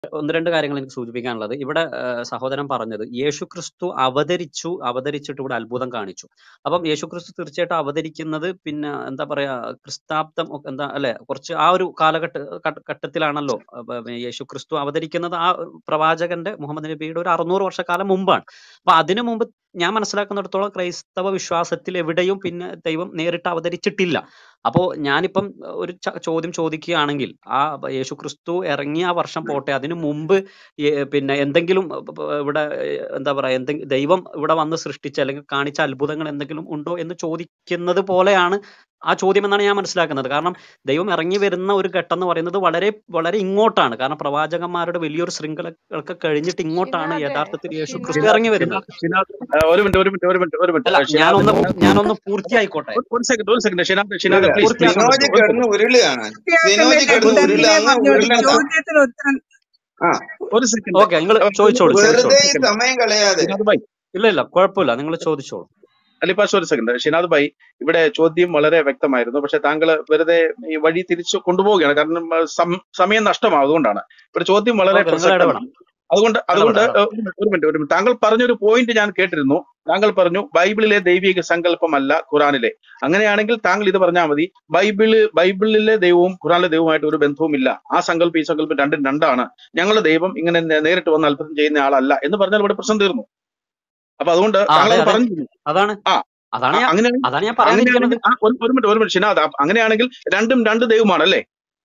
ഒന്ന് രണ്ട് കാര്യങ്ങൾ എനിക്ക് സൂചിപ്പിക്കാനുള്ളത് ഇവിടെ ആ, സഹോദരൻ പറഞ്ഞത് യേശു ക്രിസ്തു അവതരിച്ചു അവതരിച്ചിട്ട് ഇവിടെ അത്ഭുതം കാണിച്ചു അപ്പം യേശു ക്രിസ്തു തീർച്ചയായിട്ടും അവതരിക്കുന്നത് പിന്നെ എന്താ പറയാ ക്രിസ്താബ്ദം ഒക്കെ എന്താ അല്ലെ കുറച്ച് ആ ഒരു കാലഘട്ട ഘട്ട- ഘട്ടത്തിലാണല്ലോ അപ്പൊ യേശു ക്രിസ്തു അവതരിക്കുന്നത് ആ പ്രവാചകന്റെ മുഹമ്മദ് നബിയുടെ ഒരു അറുന്നൂറ് വർഷക്കാലം മുമ്പാണ് അപ്പൊ അതിനു മുമ്പ് ഞാൻ മനസ്സിലാക്കുന്നിടത്തോളം ക്രൈസ്തവ വിശ്വാസത്തിൽ എവിടെയും പിന്നെ ദൈവം നേരിട്ട് അവതരിച്ചിട്ടില്ല അപ്പോ ഞാനിപ്പം ഒരു ച- ചോദ്യം ചോദിക്കുകയാണെങ്കിൽ ആ യേശു ക്രിസ്തു ഇറങ്ങിയ ആ വർഷം പോട്ടെ അതിനു മുമ്പ് ഈ പിന്നെ എന്തെങ്കിലും പ- പ- ഇവിടെ ഏഹ്, എന്താ പറയാ എന്തെങ്കിലും ദൈവം ഇവിടെ വന്ന് സൃഷ്ടിച്ച അല്ലെങ്കിൽ കാണിച്ച അത്ഭുതങ്ങൾ എന്തെങ്കിലും ഉണ്ടോ എന്ന് ചോദിക്കുന്നത് പോലെയാണ് ആ ചോദ്യം എന്നാണ് ഞാൻ മനസ്സിലാക്കുന്നത് കാരണം ദൈവം ഇറങ്ങി വരുന്ന ഒരു ഘട്ടം എന്ന് പറയുന്നത് വളരെ വളരെ ഇങ്ങോട്ടാണ് കാരണം പ്രവാചകന്മാരുടെ വലിയൊരു ശൃംഖലകളൊക്കെ കഴിഞ്ഞിട്ട് ഇങ്ങോട്ടാണ് ഷിനാദെ യഥാർത്ഥത്തിൽ യേശു ക്രിസ്തു ഷിനാദ് ഇറങ്ങി വരുന്നത് ഷിനാദ് ഷിനാദ് ആ, ഒരു മിനിറ്റ് ഒരു മിനിറ്റ് ഒരു മിനിറ്റ് ഒരു മിനിറ്റ് അല്ല ആ, ഷിനാദ് ഞാനൊന്ന് ഷിനാദ് ഞാനൊന്ന് പൂർത്തിയായിക്കോട്ടെ ഒരു ഒരു സെക്കൻഡ് ഒരു സെക്കൻഡ് ഷിനാദ് ഷിനാദ് ഇല്ല പ്ലീസ് പ്ലീസ് പൂർത്തിയാക്കാൻ സിനോജ് ഒരു പറ്റുമോ കിടന്ന് ഉരുളുകയാണ് പൂർത്തിയാക്കല്ലേ സിനോജ് കിടന്ന് ഒരു ഉരുള പെട്ടെന്നല്ലേ അങ്ങ് പറഞ്ഞോളൂ ഉരുളണ്ട ചോദ്യത്തിന് ഉത്തരം ആ ഒരു സെക്കൻഡ് ഓക്കെ നിങ്ങൾ ചോദിച്ചോളൂ ഒരു ചോദിച്ചോളൂ വെറുതെ ഈ സെക്കൻഡ് സമയം കളയാതെ ഷിനാദ് ഭായ് ഇല്ല ഇല്ല കുഴപ്പമില്ല നിങ്ങൾ ചോദിച്ചോളൂ അലിപ്പാസ് ഒരു സെക്കൻഡ് ഷിനാദ് ഭായ് ഇവിടെ ചോദ്യം വളരെ വ്യക്തമായിരുന്നു പക്ഷെ താങ്കൾ വെറുതെ ഈ വഴി തിരിച്ചു കൊണ്ടുപോവുകയാണ് കാരണം ആ, സം- സമയം നഷ്ടമാവും അതുകൊണ്ടാണ് ഇവിടെ ചോദ്യം വളരെ ഓക്കെ നിങ്ങൾ പ്രസക്തമാണ് ഇടപെടാം അതുകൊണ്ട് അതുകൊണ്ട് ഇടപെടാം ഏഹ്, ഒരു മിനിറ്റ് ഒരു മിനിറ്റ് ഒരു മിനിറ്റ് താങ്കൾ പറഞ്ഞൊരു പോയിന്റ് ഞാൻ കേട്ടിരുന്നു താങ്കൾ പറഞ്ഞു ബൈബിളിലെ ദൈവിക സങ്കല്പമല്ല ഖുറാനിലെ അങ്ങനെയാണെങ്കിൽ താങ്കൾ ഇത് പറഞ്ഞാൽ മതി ബൈബിള് ബൈബിളിലെ ദൈവവും ഖുറാനിലെ ദൈവവുമായിട്ട് ഒരു ബന്ധവുമില്ല ആ സങ്കല്പം ഈ സങ്കല്പം രണ്ടും രണ്ടാണ് ഞങ്ങളുടെ ദൈവം ഇങ്ങനെ നേ- നേരിട്ട് വന്ന് അത്ഭുതം ചെയ്യുന്ന ആളല്ല എന്ന് പറഞ്ഞാൽ ഇവിടെ പ്രശ്നം തീർന്നു അപ്പൊ അതുകൊണ്ട് ആ താങ്കൾ അതെ അത് അതെ പറഞ്ഞു അതാണ് ആ അതാണ് ആ, ഞാൻ അങ്ങനെയാണെങ്കിൽ അതാണ് ഞാൻ പറയാനിരിക്കുന്നത് അങ്ങനെയാണെങ്കിൽ ആ, ഒരു ഒരു മിനിറ്റ് ഒരു മിനിറ്റ് ഷിനാദ് അപ്പ- അങ്ങനെയാണെങ്കിൽ രണ്ടും രണ്ട് ദൈവമാണ് അല്ലേ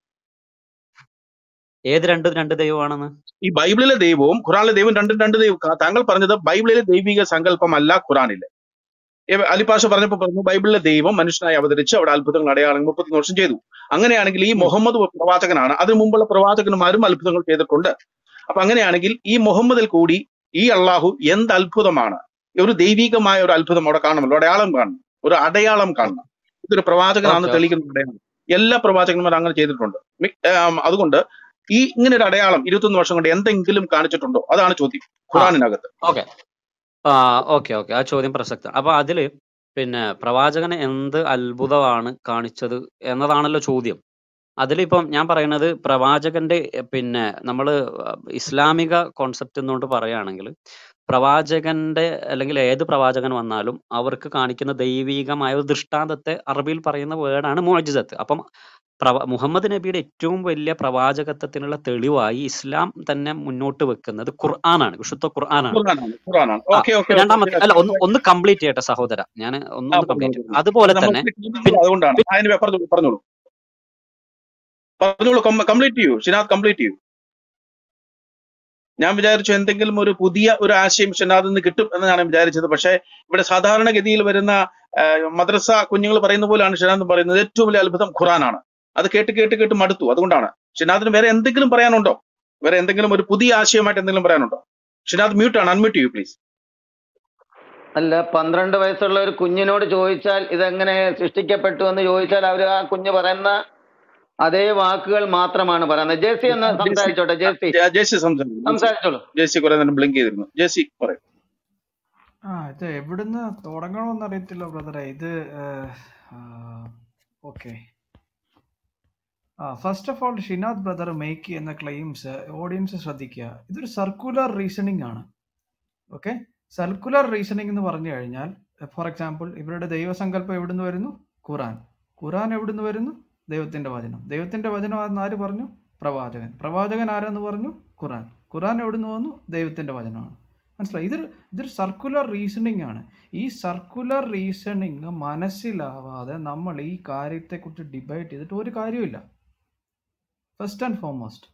ഏത് രണ്ട് രണ്ട് ദൈവമാണെന്ന് ഈ ബൈബിളിലെ ദൈവവും ഖുറാനിലെ ദൈവവും രണ്ടും രണ്ട് ദൈവം ക- താങ്കൾ പറഞ്ഞത് ബൈബിളിലെ ദൈവിക സങ്കല്പമല്ല ഖുറാനിലെ ഏ- അലിപ്പാഷ പറഞ്ഞപ്പോൾ പറഞ്ഞു ബൈബിളിലെ ദൈവം മനുഷ്യനായി അവതരിച്ച് അവിടെ അത്ഭുതങ്ങൾ അടയാളങ്ങൾ മുപ്പത്തൊന്ന് വർഷം ചെയ്തു അങ്ങനെയാണെങ്കിൽ ഈ ഉം. മുഹമ്മദ് പ്രവാചകനാണ് അതിനു മുമ്പുള്ള പ്രവാചകന്മാരും അത്ഭുതങ്ങൾ ചെയ്തിട്ടുണ്ട് അപ്പൊ അങ്ങനെയാണെങ്കിൽ ഈ മുഹമ്മദിൽ കൂടി ഈ അള്ളാഹു എന്ത് അത്ഭുതമാണ് ഒരു ദൈവികമായ ഒരു അത്ഭുതം അവിടെ കാണണമല്ലോ അടയാളം കാണണം ഒരു അടയാളം കാണണം ഇതൊരു പ്രവാചകനാണെന്ന് ഓക്കെ ഓക്കെ തെളിയിക്കുന്ന അടയാളം എല്ലാ പ്രവാചകന്മാരും അങ്ങനെ ചെയ്തിട്ടുണ്ട് മി- ആം, അതുകൊണ്ട് ഈ ഇങ്ങനെ ഒരു അടയാളം ഇരുപത്തൊന്ന് വർഷം കൊണ്ട് എന്തെങ്കിലും കാണിച്ചിട്ടുണ്ടോ അതാണ് ചോദ്യം ആ ഖുറാനിനകത്ത് ഓക്കെ ആ ഓക്കെ ഓക്കെ ആ ചോദ്യം പ്രസക്തം അപ്പൊ അതില് പിന്നെ പ്രവാചകന് എന്ത് അത്ഭുതമാണ് കാണിച്ചത് എന്നതാണല്ലോ ചോദ്യം അതിലിപ്പം ഞാൻ പറയുന്നത് പ്രവാചകന്റെ എ, പിന്നെ നമ്മൾ ഇസ്ലാമിക കോൺസെപ്റ്റ് എന്നുകൊണ്ട് പറയുകയാണെങ്കിൽ പ്രവാചകന്റെ അല്ലെങ്കിൽ ഏത് പ്രവാചകൻ വന്നാലും അവർക്ക് കാണിക്കുന്ന ദൈവികമായ ഒരു ദൃഷ്ടാന്തത്തെ അറബിയിൽ പറയുന്ന വേർഡാണ് മുഅജിസത്ത് അപ്പം പ്രവ മുഹമ്മദ് നബിയുടെ ഏറ്റവും വലിയ പ്രവാചകത്വത്തിനുള്ള തെളിവായി ഇസ്ലാം തന്നെ മുന്നോട്ട് വെക്കുന്നത് ഖുർആനാണ് വിശുദ്ധ ഖുർആനാണ് ഖുറാനാണ് ഖുറാനാണ് ആ ഓക്കെ ഓക്കെ ഓക്കെ രണ്ടാമത്തെ അല്ല ഒന്ന് ഒന്ന് കംപ്ലീറ്റ് ചെയ്യട്ടെ സഹോദര ഞാൻ ആ ഒന്ന് പറഞ്ഞോളൂ കംപ്ലീറ്റ് ചെയ്യട്ടെ പറഞ്ഞോളൂ അതുപോലെ നമ്മൾ തന്നെ കേൾക്കുന്നത് പിന്നെ അതുകൊണ്ടാണ് അതിന് പറഞ്ഞോളൂ പറഞ്ഞോളൂ പറഞ്ഞോളൂ കംപ്ലീറ്റ് ചെയ്യൂ ഷിനാദ് കംപ്ലീറ്റ് ചെയ്യൂ ഞാൻ വിചാരിച്ചു എന്തെങ്കിലും ഒരു പുതിയ ഒരു ആശയം ഷിനാദിൽ നിന്ന് കിട്ടും എന്നാണ് ഞാൻ വിചാരിച്ചത് പക്ഷേ ഇവിടെ സാധാരണഗതിയിൽ വരുന്ന ആ, മദ്രസ കുഞ്ഞുങ്ങൾ പറയുന്ന പോലെയാണ് ഷിനാദ് പറയുന്നത് ഏറ്റവും വലിയ അത്ഭുതം ഖുറാനാണ് അത് കേട്ട് കേട്ട് കേട്ട് മടുത്തു അതുകൊണ്ടാണ് ഷിനാദിന് വേറെ എന്തെങ്കിലും പറയാനുണ്ടോ വേറെ എന്തെങ്കിലും ഒരു പുതിയ ആശയമായിട്ട് എന്തെങ്കിലും പറയാനുണ്ടോ ഷിനാദ് മ്യൂട്ട് ആണ് അൺമ്യൂട്ട് ചെയ്യൂ പ്ലീസ് അല്ല പന്ത്രണ്ട് വയസ്സുള്ള ഒരു കുഞ്ഞിനോട് ചോദിച്ചാൽ ഇതെങ്ങനെ സൃഷ്ടിക്കപ്പെട്ടു എന്ന് ചോദിച്ചാൽ അവർ ആ കുഞ്ഞ് പറയുന്ന അതേ വാക്കുകൾ മാത്രമാണ് പറയുന്നത് ജേസി ഒന്ന് ജെസി സംസാരിച്ചോട്ടെ ജേസി ജേസി സംസാരിക്കും ജേസി സംസാരിച്ചോളൂ ജേസി കുറെ നേരം ബ്ലിങ്ക് ചെയ്തിരുന്നു ജേസി പറയും ആ ഇത് എവിടുന്ന് തുടങ്ങണമെന്ന് അറിയത്തില്ല ബ്രദറെ ഇത് ഓക്കെ ആ first of all Shinad brother make ചെയ്യുന്ന ക്ലെയിംസ് ഓഡിയൻസ് ശ്രദ്ധിക്കുക ഇതൊരു സർക്കുലർ റീസണിങ് ആണ് ഓക്കെ സർക്കുലർ റീസണിങ് എന്ന് പറഞ്ഞു കഴിഞ്ഞാൽ ഫോർ എക്സാമ്പിൾ ഇവരുടെ ദൈവസങ്കല്പം എവിടുന്ന് വരുന്നു ഖുറാൻ ഖുറാൻ എവിടുന്ന് വരുന്നു ദൈവത്തിന്റെ വചനം ദൈവത്തിന്റെ വചനം ആരെന്ന് ആര് പറഞ്ഞു പ്രവാചകൻ പ്രവാചകൻ ആരെന്ന് പറഞ്ഞു ഖുറാൻ ഖുറാൻ എവിടുന്ന് വന്നു ദൈവത്തിന്റെ വചനമാണ് മനസ്സിലായി ഇതൊരു ഇതൊരു സർക്കുലർ റീസണിങ് ആണ് ഈ സർക്കുലർ റീസണിങ് മനസ്സിലാവാതെ നമ്മൾ ഈ കാര്യത്തെക്കുറിച്ച് ഡിബേറ്റ് ചെയ്തിട്ട് ഒരു കാര്യമില്ല ഫസ്റ്റ് ആൻഡ് ഫോർമോസ്റ്റ്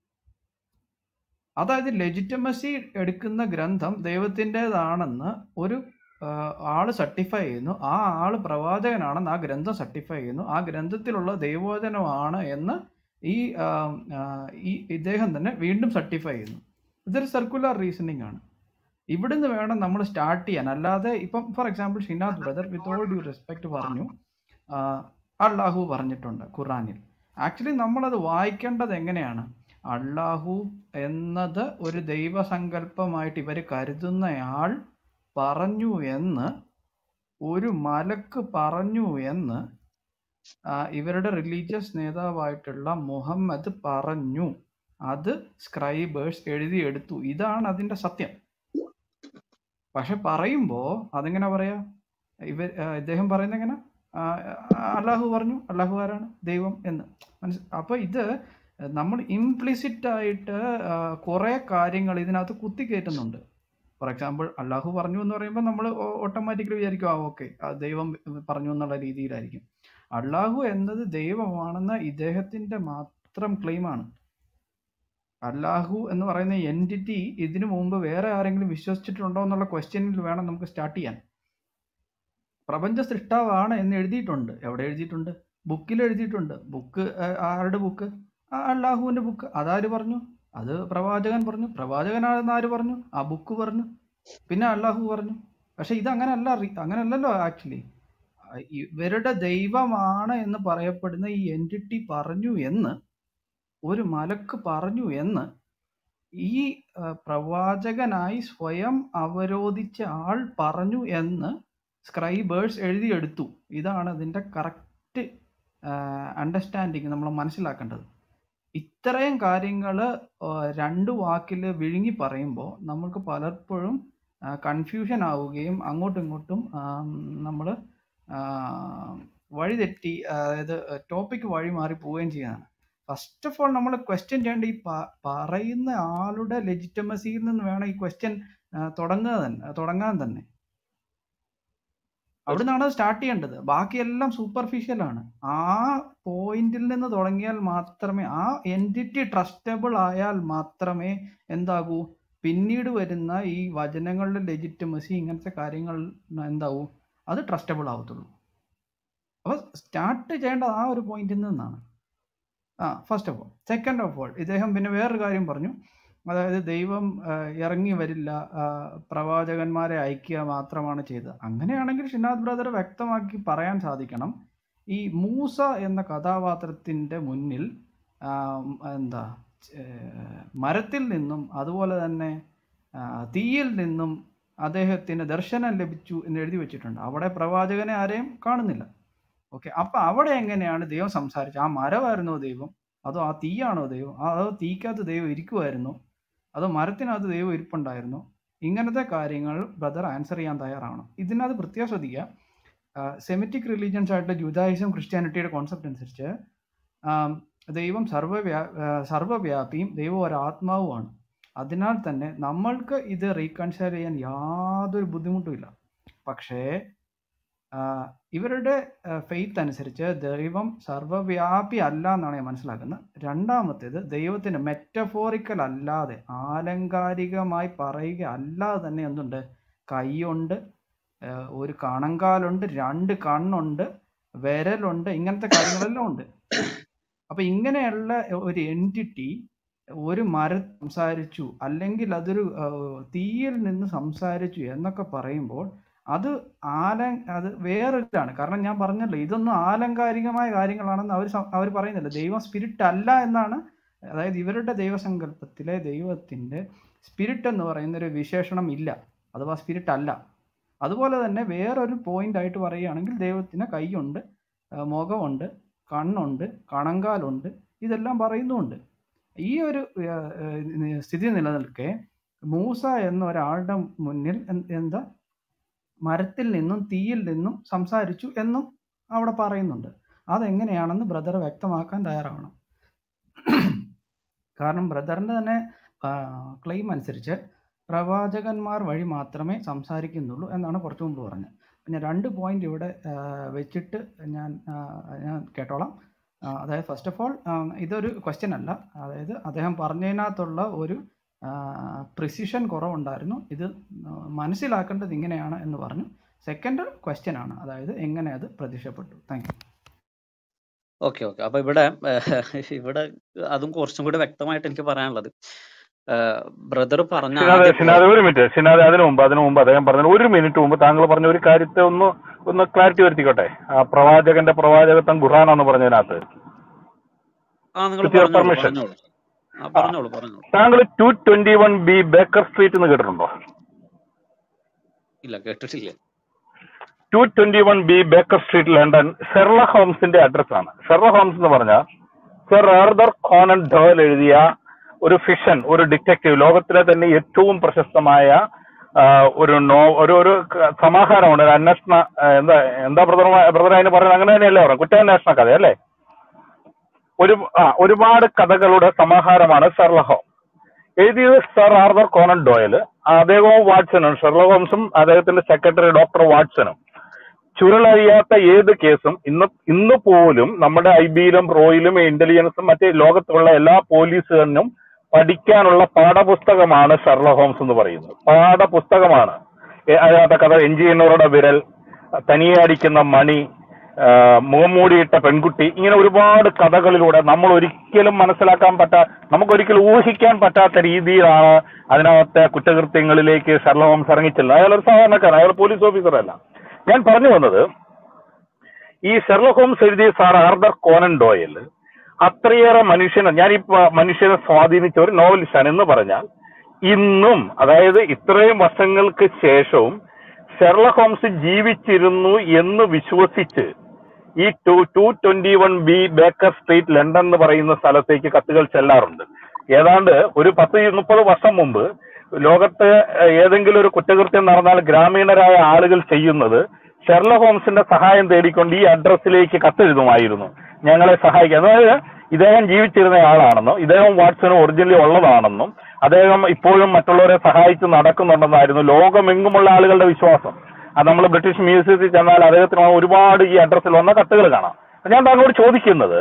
അതായത് ലെജിറ്റമസി എടുക്കുന്ന ഗ്രന്ഥം ദൈവത്തിൻ്റെതാണെന്ന് ഒരു ആ, ആള് സർട്ടിഫൈ ചെയ്യുന്നു ആ ആള് പ്രവാചകനാണെന്ന് ആ ഗ്രന്ഥം സർട്ടിഫൈ ചെയ്യുന്നു ആ ഗ്രന്ഥത്തിലുള്ള ദൈവവചനമാണ് എന്ന് ഈ ആ, ആ, ഈ ഇദ്ദേഹം തന്നെ വീണ്ടും സർട്ടിഫൈ ചെയ്യുന്നു ഇതൊരു സർക്കുലർ റീസണിങ് ആണ് ഇവിടുന്ന് വേണം നമ്മൾ സ്റ്റാർട്ട് ചെയ്യാൻ അല്ലാതെ ഇപ്പം for example Shinad brother with all due respect പറഞ്ഞു ആ, അള്ളാഹു പറഞ്ഞിട്ടുണ്ട് ഖുറാനിൽ ആക്ച്വലി നമ്മളത് വായിക്കേണ്ടത് എങ്ങനെയാണ് അള്ളാഹു എന്നത് ഒരു ദൈവസങ്കല്പമായിട്ട് ഇവർ കരുതുന്നയാൾ പറഞ്ഞു എന്ന് ഒരു മലക്ക് പറഞ്ഞു എന്ന് ആ, ഇവരുടെ റിലീജിയസ് നേതാവായിട്ടുള്ള മുഹമ്മദ് പറഞ്ഞു അത് സ്ക്രൈബേഴ്സ് എഴുതിയെടുത്തു ഇതാണ് അതിന്റെ സത്യം പക്ഷെ പറയുമ്പോ അതെങ്ങനെ പറയാ ഇവ ആ, ഇദ്ദേഹം പറയുന്നത് എങ്ങനെ ആ, അള്ളാഹു പറഞ്ഞു അള്ളാഹു ആരാണ് ദൈവം എന്ന് മനസ്സി അപ്പൊ ഇത് നമ്മൾ ഇംപ്ലിസിറ്റ് ആയിട്ട് കുറെ കാര്യങ്ങൾ ഇതിനകത്ത് കുത്തിക്കയറ്റുന്നുണ്ട് ഫോർ എക്സാമ്പിൾ അള്ളാഹു പറഞ്ഞു എന്ന് പറയുമ്പോൾ നമ്മൾ ഓട്ടോമാറ്റിക്കലി വിചാരിക്കും ആ ഓക്കെ ദൈവം പറഞ്ഞു എന്നുള്ള രീതിയിലായിരിക്കും അള്ളാഹു എന്നത് ദൈവമാണെന്ന ഇദ്ദേഹത്തിന്റെ മാത്രം ക്ലെയിമാണ് അല്ലാഹു എന്ന് പറയുന്ന എൻറ്റിറ്റി ഇതിനു മുമ്പ് വേറെ ആരെങ്കിലും വിശ്വസിച്ചിട്ടുണ്ടോ എന്നുള്ള ക്വസ്റ്റ്യനിൽ വേണം നമുക്ക് സ്റ്റാർട്ട് ചെയ്യാൻ പ്രപഞ്ച സൃഷ്ടാവാണ് എന്ന് എഴുതിയിട്ടുണ്ട് എവിടെ എഴുതിയിട്ടുണ്ട് ബുക്കിൽ എഴുതിയിട്ടുണ്ട് ബുക്ക് ആരുടെ ബുക്ക് അള്ളാഹുവിന്റെ ബുക്ക് അതാര് പറഞ്ഞു അത് പ്രവാചകൻ പറഞ്ഞു പ്രവാചകനാണെന്ന് ആര് പറഞ്ഞു ആ ബുക്ക് പറഞ്ഞു പിന്നെ അള്ളാഹു പറഞ്ഞു പക്ഷെ ഇത് അങ്ങനല്ല റി- അങ്ങനല്ലല്ലോ ആക്ച്വലി ഇവരുടെ ദൈവമാണ് എന്ന് പറയപ്പെടുന്ന ഈ എൻറ്റിറ്റി പറഞ്ഞു എന്ന് ഒരു മലക്ക് പറഞ്ഞു എന്ന് ഈ ആ, പ്രവാചകനായി സ്വയം അവരോധിച്ച ആൾ പറഞ്ഞു എന്ന് സ്ക്രൈബേഴ്സ് എഴുതിയെടുത്തു ഇതാണ് അതിൻ്റെ കറക്റ്റ് അണ്ടർസ്റ്റാൻഡിങ് നമ്മൾ മനസ്സിലാക്കേണ്ടത് ഇത്രയും കാര്യങ്ങൾ രണ്ട് വാക്കിൽ വിഴുങ്ങി പറയുമ്പോൾ നമ്മൾക്ക് പലപ്പോഴും കൺഫ്യൂഷൻ ആവുകയും അങ്ങോട്ടും ഇങ്ങോട്ടും നമ്മൾ വഴിതെറ്റി അതായത് ടോപ്പിക് വഴി മാറി പോവുകയും ചെയ്യുന്നതാണ് ഫസ്റ്റ് ഓഫ് ഓൾ നമ്മൾ ക്വസ്റ്റ്യൻ ചെയ്യേണ്ട ഈ പ- പറയുന്ന ആളുടെ ലെജിറ്റമസിയിൽ നിന്ന് വേണം ഈ ക്വസ്റ്റ്യൻ തുടങ്ങുക തന്നെ തുടങ്ങാൻ തന്നെ അവിടെ നിന്നാണ് സ്റ്റാർട്ട് ചെയ്യേണ്ടത് ബാക്കിയെല്ലാം സൂപ്പർഫിഷ്യൽ ആണ് ആ പോയിന്റിൽ നിന്ന് തുടങ്ങിയാൽ മാത്രമേ ആ എൻറ്റിറ്റി ട്രസ്റ്റബിൾ ആയാൽ മാത്രമേ എന്താകൂ പിന്നീട് വരുന്ന ഈ വചനങ്ങളുടെ ലെജിറ്റമസി ഇങ്ങനത്തെ കാര്യങ്ങൾ എന്താവൂ അത് ട്രസ്റ്റബിൾ ആവത്തുള്ളൂ അപ്പോൾ സ്റ്റാർട്ട് ചെയ്യേണ്ടത് ആ ഒരു പോയിന്റിൽ നിന്നാണ് ആ first of all second of all ഇദ്ദേഹം പിന്നെ വേറൊരു കാര്യം പറഞ്ഞു അതായത് ദൈവം ആ, ഇറങ്ങി വരില്ല ആ, പ്രവാചകന്മാരെ അയക്കുക മാത്രമാണ് ചെയ്തത് അങ്ങനെയാണെങ്കിൽ ഷിനാദ് ബ്രദർ വ്യക്തമാക്കി പറയാൻ സാധിക്കണം ഈ മൂസ എന്ന കഥാപാത്രത്തിൻ്റെ മുന്നിൽ ആ, എന്താ ഏ, മരത്തിൽ നിന്നും അതുപോലെ തന്നെ ആ, തീയിൽ നിന്നും അദ്ദേഹത്തിന് ദർശനം ലഭിച്ചു എന്ന് എഴുതി വെച്ചിട്ടുണ്ട് അവിടെ പ്രവാചകനെ ആരെയും കാണുന്നില്ല ഓക്കെ അപ്പൊ അവിടെ എങ്ങനെയാണ് ദൈവം സംസാരിച്ചത് ആ മരമായിരുന്നോ ദൈവം അതോ ആ തീയാണോ ദൈവം ആ- അതോ തീക്കകത്ത് ദൈവം ഇരിക്കുമായിരുന്നോ അതോ മരത്തിനകത്ത് ദൈവം ഇരിപ്പുണ്ടായിരുന്നോ ഇങ്ങനത്തെ കാര്യങ്ങൾ ബ്രദർ ആൻസർ ചെയ്യാൻ തയ്യാറാവണം ഇതിനകത്ത് പ്രത്യേകം ശ്രദ്ധിക്കുക സെമിറ്റിക് റിലീജിയൻസ് ആയിട്ട് ജുദായിസം ക്രിസ്ത്യാനിറ്റിയുടെ കോൺസെപ്റ്റ് അനുസരിച്ച് ആം, ദൈവം സർവ്വവ്യാ ആ, സർവ്വവ്യാപിയും ദൈവം ഒരു ആത്മാവുമാണ് അതിനാൽ തന്നെ നമ്മൾക്ക് ഇത് റീകൺസൈൽ ചെയ്യാൻ യാതൊരു ബുദ്ധിമുട്ടുമില്ല പക്ഷേ ആ, ഇവരുടെ ഫെയ്ത്ത് അനുസരിച്ച് ദൈവം സർവ്വവ്യാപി അല്ല എന്നാണ് ഞാൻ മനസ്സിലാക്കുന്നത് രണ്ടാമത്തേത് ദൈവത്തിന് മെറ്റഫോറിക്കൽ അല്ലാതെ ആലങ്കാരികമായി പറയുക അല്ലാതെ തന്നെ എന്തുണ്ട് കൈയുണ്ട് ആ, ഒരു കണങ്കാലുണ്ട് രണ്ട് കണ്ണുണ്ട് വിരലുണ്ട് ഇങ്ങനത്തെ കാര്യങ്ങളെല്ലാം ഉണ്ട് അപ്പൊ ഇങ്ങനെയുള്ള ഒരു എൻറ്റിറ്റി ഒരു മരം സംസാരിച്ചു അല്ലെങ്കിൽ അതൊരു ആ, തീയിൽ നിന്ന് സംസാരിച്ചു എന്നൊക്കെ പറയുമ്പോൾ അത് ആല അത് വേറൊരിതാണ് കാരണം ഞാൻ പറഞ്ഞല്ലോ ഇതൊന്നും ആലങ്കാരികമായ കാര്യങ്ങളാണെന്ന് അവർ അവർ പറയുന്നില്ല ദൈവം സ്പിരിറ്റ് അല്ല എന്നാണ് അതായത് ഇവരുടെ ദൈവസങ്കല്പത്തിലെ ദൈവത്തിന്റെ സ്പിരിറ്റ് എന്ന് പറയുന്ന ഒരു വിശേഷണം ഇല്ല അഥവാ സ്പിരിറ്റ് അല്ല അതുപോലെ തന്നെ വേറൊരു പോയിന്റ് ആയിട്ട് പറയുകയാണെങ്കിൽ ദൈവത്തിന് കൈയുണ്ട് ആ, മുഖമുണ്ട് കണ്ണുണ്ട് കണങ്കാലുണ്ട് ഇതെല്ലാം പറയുന്നുമുണ്ട് ഈ ഒരു ആ, ആ, സ്ഥിതി നിലനിൽക്കെ മൂസ എന്ന ഒരാളുടെ മുന്നിൽ എന്ത്- എന്താ മരത്തിൽ നിന്നും തീയിൽ നിന്നും സംസാരിച്ചു എന്നും അവിടെ പറയുന്നുണ്ട് അതെങ്ങനെയാണെന്ന് ബ്രദർ വ്യക്തമാക്കാൻ തയ്യാറാവണം കാരണം ബ്രദറിന്റെ തന്നെ ക്ലെയിം അനുസരിച്ച് പ്രവാചകന്മാർ വഴി മാത്രമേ സംസാരിക്കുന്നുള്ളൂ എന്നാണ് കുറച്ചു മുമ്പ് പറഞ്ഞത് പിന്നെ രണ്ട് പോയിന്റ് ഇവിടെ ആ, വെച്ചിട്ട് ഞാൻ ആ, ഞാൻ കേട്ടോളാം ആ, അതായത് ഫസ്റ്റ് ഓഫ് ഓൾ ഇതൊരു ക്വസ്റ്റ്യൻ അല്ല അതായത് അദ്ദേഹം പറഞ്ഞതിനകത്തുള്ള ഒരു പ്രിസിഷൻ കുറവുണ്ടായിരുന്നു ഇത് ആ, മനസ്സിലാക്കേണ്ടത് ഇങ്ങനെയാണ് എന്ന് പറഞ്ഞു സെക്കൻഡ് ക്വസ്റ്റ്യൻ ആണ് അതായത് എങ്ങനെ അത് പ്രത്യക്ഷപ്പെട്ടു താങ്ക് യു ഓക്കെ ഓക്കെ അപ്പൊ ഇവിടെ ഏഹ്, ഇവിടെ അതും കുറച്ചും കൂടി വ്യക്തമായിട്ട് എനിക്ക് പറയാനുള്ളത് ബ്രദർ പറഞ്ഞ സിനാദ് ആദ്യ സിനാദ് point ഒരു മിനിറ്റ് സിനാദ് അതിനു മുമ്പ് അതിനു മുമ്പ് അദ്ദേഹം പറഞ്ഞ ഒരു മിനിറ്റ് മുമ്പ് താങ്കൾ പറഞ്ഞ ഒരു കാര്യത്തെ ഒന്ന് ഒന്ന് ക്ലാരിറ്റി വരുത്തിക്കോട്ടെ ആ പ്രവാചകന്റെ പ്രവാചകത്വം ഖുറാനാന്ന് പറഞ്ഞതിനകത്ത് ആ നിങ്ങൾ വിത്ത് യുവർ പറഞ്ഞോളൂ പെർമിഷൻ പറഞ്ഞോളൂ ആ ആ പറഞ്ഞോളൂ പറഞ്ഞോളൂ താങ്കൾ two twenty one B Baker Street എന്ന് കേട്ടിട്ടുണ്ടോ ഇല്ല കേട്ടിട്ടില്ല two twenty one B Baker Street London Sherlock ഹോംസിന്റെ അഡ്രസ് ആണ് ഷെർല ഹോംസ് എന്ന് പറഞ്ഞാൽ സർ ആർദർ കോണൻ ഡോയൽ എഴുതിയ ഒരു ഫിഷൻ ഒരു ഡിറ്റക്റ്റീവ് ലോകത്തിലെ തന്നെ ഏറ്റവും പ്രശസ്തമായ ആ, ഒരു നോ ഒരു ഒരു ക- സമാഹാരമുണ്ട് ഒരു അന്വേഷണ ആ, എന്താ എന്താ ബ്രദർ ബ്രദർ അതിന് പറയുന്നത് അങ്ങനെ തന്നെയല്ലേ പറയാം കുറ്റാന്വേഷണ കഥ അല്ലേ ഒരു ആ ഒരുപാട് കഥകളുടെ സമാഹാരമാണ് ഷെർലക് ഹോം എഴുതിയത് സർ ആർദർ കോണൻ ഡോയൽ അദ്ദേഹവും വാട്സണും ഷെർലക് ഹോംസും അദ്ദേഹത്തിന്റെ സെക്രട്ടറി ഡോക്ടർ വാട്സണും ചുരുളറിയാത്ത ഏത് കേസും ഇന്ന് ഇന്ന് പോലും നമ്മുടെ ഐ ബിയിലും റോയിലും ഇന്റലിജൻസും മറ്റ് ലോകത്തുള്ള എല്ലാ പോലീസുകാരനും പഠിക്കാനുള്ള പാഠപുസ്തകമാണ് ഷെർലക് ഹോംസ് എന്ന് പറയുന്നത് പാഠപുസ്തകമാണ് ഏ- അതിനകത്തെ കഥ എഞ്ചിനീയറുടെ വിരൽ തനിയെ അടിക്കുന്ന മണി ആ, മുഖം മൂടിയിട്ട പെൺകുട്ടി ഇങ്ങനെ ഒരുപാട് കഥകളിലൂടെ നമ്മൾ ഒരിക്കലും മനസ്സിലാക്കാൻ പറ്റാ നമുക്കൊരിക്കലും ഊഹിക്കാൻ പറ്റാത്ത രീതിയിലാണ് അതിനകത്തെ കുറ്റകൃത്യങ്ങളിലേക്ക് ഷെർലക് ഹോംസ് ഇറങ്ങിച്ചെല്ലുന്നത് അയാൾ ഒരു സാധാരണക്കാരൻ അയാൾ പോലീസ് ഓഫീസറല്ല ഞാൻ പറഞ്ഞു വന്നത് ഈ ഷെർലക് ഹോംസ് എഴുതിയ സാർ ആർദർ കോനൻ ഡോയൽ അത്രയേറെ മനുഷ്യനെ ഞാൻ ഈ പ- മനുഷ്യനെ സ്വാധീനിച്ച ഒരു നോവലിസ്റ്റാണ് എന്ന് പറഞ്ഞാൽ ഇന്നും അതായത് ഇത്രയും വർഷങ്ങൾക്ക് ശേഷവും ഷെർലക് ഹോംസ് ജീവിച്ചിരുന്നു എന്ന് വിശ്വസിച്ച് ഈ two two twenty one B Baker Street London എന്ന് പറയുന്ന സ്ഥലത്തേക്ക് കത്തുകൾ ചെല്ലാറുണ്ട് ഏതാണ്ട് ഒരു പത്ത് മുപ്പത് വർഷം മുമ്പ് ലോകത്ത് ഏതെങ്കിലും ഒരു കുറ്റകൃത്യം നടന്നാൽ ഗ്രാമീണരായ ആളുകൾ ചെയ്യുന്നത് ഷെർലക് ഹോംസിന്റെ സഹായം തേടിക്കൊണ്ട് ഈ അഡ്രസ്സിലേക്ക് കത്തെഴുതുമായിരുന്നു ഞങ്ങളെ സഹായിക്കുക അതായത് ഇദ്ദേഹം ജീവിച്ചിരുന്ന ആളാണെന്നും ഇദ്ദേഹം വാട്സണും ഒറിജിനലി ഉള്ളതാണെന്നും അദ്ദേഹം ഇപ്പോഴും മറ്റുള്ളവരെ സഹായിച്ച് നടക്കുന്നുണ്ടെന്നായിരുന്നു ലോകമെങ്ങുമുള്ള ആളുകളുടെ വിശ്വാസം അത് നമ്മൾ ബ്രിട്ടീഷ് മ്യൂസിയത്തിൽ ചെന്നാൽ അദ്ദേഹത്തിന് ഒരുപാട് ഈ അഡ്രസ്സിൽ വന്ന കത്തുകൾ കാണാം അപ്പൊ ഞാൻ താങ്കളോട് ചോദിക്കുന്നത്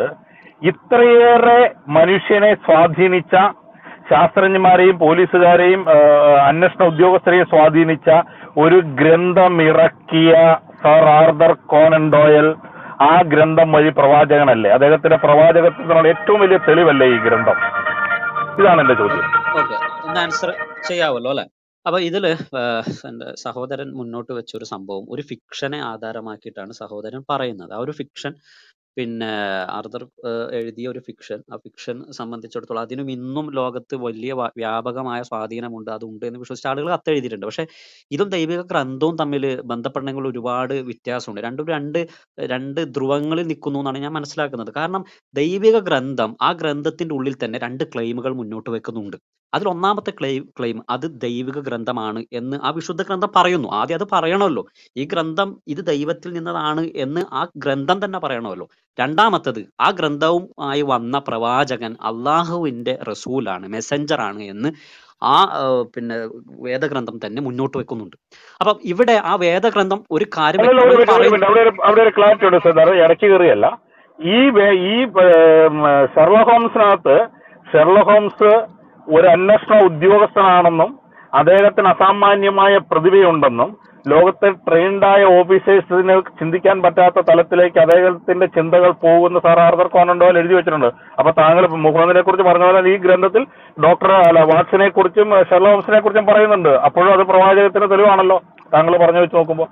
ഇത്രയേറെ മനുഷ്യനെ സ്വാധീനിച്ച ശാസ്ത്രജ്ഞന്മാരെയും പോലീസുകാരെയും ആ, അന്വേഷണ ഉദ്യോഗസ്ഥരെയും സ്വാധീനിച്ച ഒരു ഗ്രന്ഥം ഇറക്കിയ സർ ആർദർ കോനൻ ഡോയൽ ആ ഗ്രന്ഥം വഴി പ്രവാചകനല്ലേ അദ്ദേഹത്തിന്റെ പ്രവാചകത്വത്തിനുള്ള ഏറ്റവും വലിയ തെളിവല്ലേ ഈ ഗ്രന്ഥം ഇതാണ് എന്റെ ചോദ്യം ഓക്കെ ഒന്ന് ആൻസർ ചെയ്യാമല്ലോ അല്ലെ അപ്പൊ ഇതില് ആഹ് എന്റെ സഹോദരൻ മുന്നോട്ട് വെച്ച ഒരു സംഭവം ഒരു ഫിക്ഷനെ ആധാരമാക്കിയിട്ടാണ് സഹോദരൻ പറയുന്നത് ആ ഒരു ഫിക്ഷൻ പിന്നെ ആർദർ ആഹ് എഴുതിയ ഒരു ഫിക്ഷൻ ആ ഫിക്ഷൻ സംബന്ധിച്ചിടത്തോളം അതിനും ഇന്നും ലോകത്ത് വലിയ വ- വ്യാപകമായ സ്വാധീനമുണ്ട് അതുണ്ട് എന്ന് വിശ്വസിച്ച ആളുകൾ കത്തെഴുതിയിട്ടുണ്ട് പക്ഷെ ഇതും ദൈവിക ഗ്രന്ഥവും തമ്മിൽ ബന്ധപ്പെടണമെങ്കിൽ ഒരുപാട് വ്യത്യാസമുണ്ട് രണ്ടും രണ്ട് രണ്ട് ധ്രുവങ്ങളിൽ നിൽക്കുന്നു എന്നാണ് ഞാൻ മനസ്സിലാക്കുന്നത് കാരണം ദൈവിക ഗ്രന്ഥം ആ ഗ്രന്ഥത്തിന്റെ ഉള്ളിൽ തന്നെ രണ്ട് ക്ലെയിമുകൾ മുന്നോട്ട് വെക്കുന്നുണ്ട് അതിൽ ഒന്നാമത്തെ ക്ലെയിം ക്ലെയിം അത് ദൈവിക ഗ്രന്ഥമാണ് എന്ന് ആ വിശുദ്ധ ഗ്രന്ഥം പറയുന്നു ആദ്യം അത് പറയണമല്ലോ ഈ ഗ്രന്ഥം ഇത് ദൈവത്തിൽ നിന്നതാണ് എന്ന് ആ ഗ്രന്ഥം തന്നെ പറയണമല്ലോ രണ്ടാമത്തത് ആ ഗ്രന്ഥവും ആയി വന്ന പ്രവാചകൻ അള്ളാഹുവിന്റെ റസൂലാണ് മെസ്സഞ്ചർ ആണ് എന്ന് ആ ആ, പിന്നെ വേദഗ്രന്ഥം തന്നെ മുന്നോട്ട് വെക്കുന്നുണ്ട് അപ്പം ഇവിടെ ആ വേദഗ്രന്ഥം ഒരു കാര്യം അല്ലല്ല ഒരു വ്യക്തമായി മിനിറ്റ് ഒരു പറയുന്നു മിനിറ്റ് അവിടെ ഒരു അവിടെ ഒരു ക്ലാരിറ്റി ഉണ്ട് സാർ ഇടയ്ക്ക് കയറിയല്ല ഈ വേ- ഈ ഏം, ഷെർലക് ഹോംസിനകത്ത് ഷെർലക് ഹോംസ് ഒരു അന്വേഷണ ഉദ്യോഗസ്ഥനാണെന്നും അദ്ദേഹത്തിന് അസാമാന്യമായ പ്രതിഭയുണ്ടെന്നും ലോകത്തെ ട്രെയിൻഡായ ഓഫീസേഴ്സിന് ചിന്തിക്കാൻ പറ്റാത്ത തലത്തിലേക്ക് അദ്ദേഹത്തിന്റെ ചിന്തകൾ പോകുന്ന സാർ ആർദർ കോണൻഡോൽ എഴുതി വെച്ചിട്ടുണ്ട് അപ്പൊ താങ്കൾ ഇപ്പൊ മുഹമ്മദിനെ കുറിച്ച് പറഞ്ഞ പോലെ ഈ ഗ്രന്ഥത്തിൽ ഡോക്ടർ അല്ല വാട്സിനെ കുറിച്ചും ഷെർലക് ഹോംസിനെ കുറിച്ചും പറയുന്നുണ്ട് അപ്പോഴും അത് പ്രവാചകത്തിന്റെ തെളിവാണല്ലോ താങ്കൾ പറഞ്ഞു വെച്ച് നോക്കുമ്പോൾ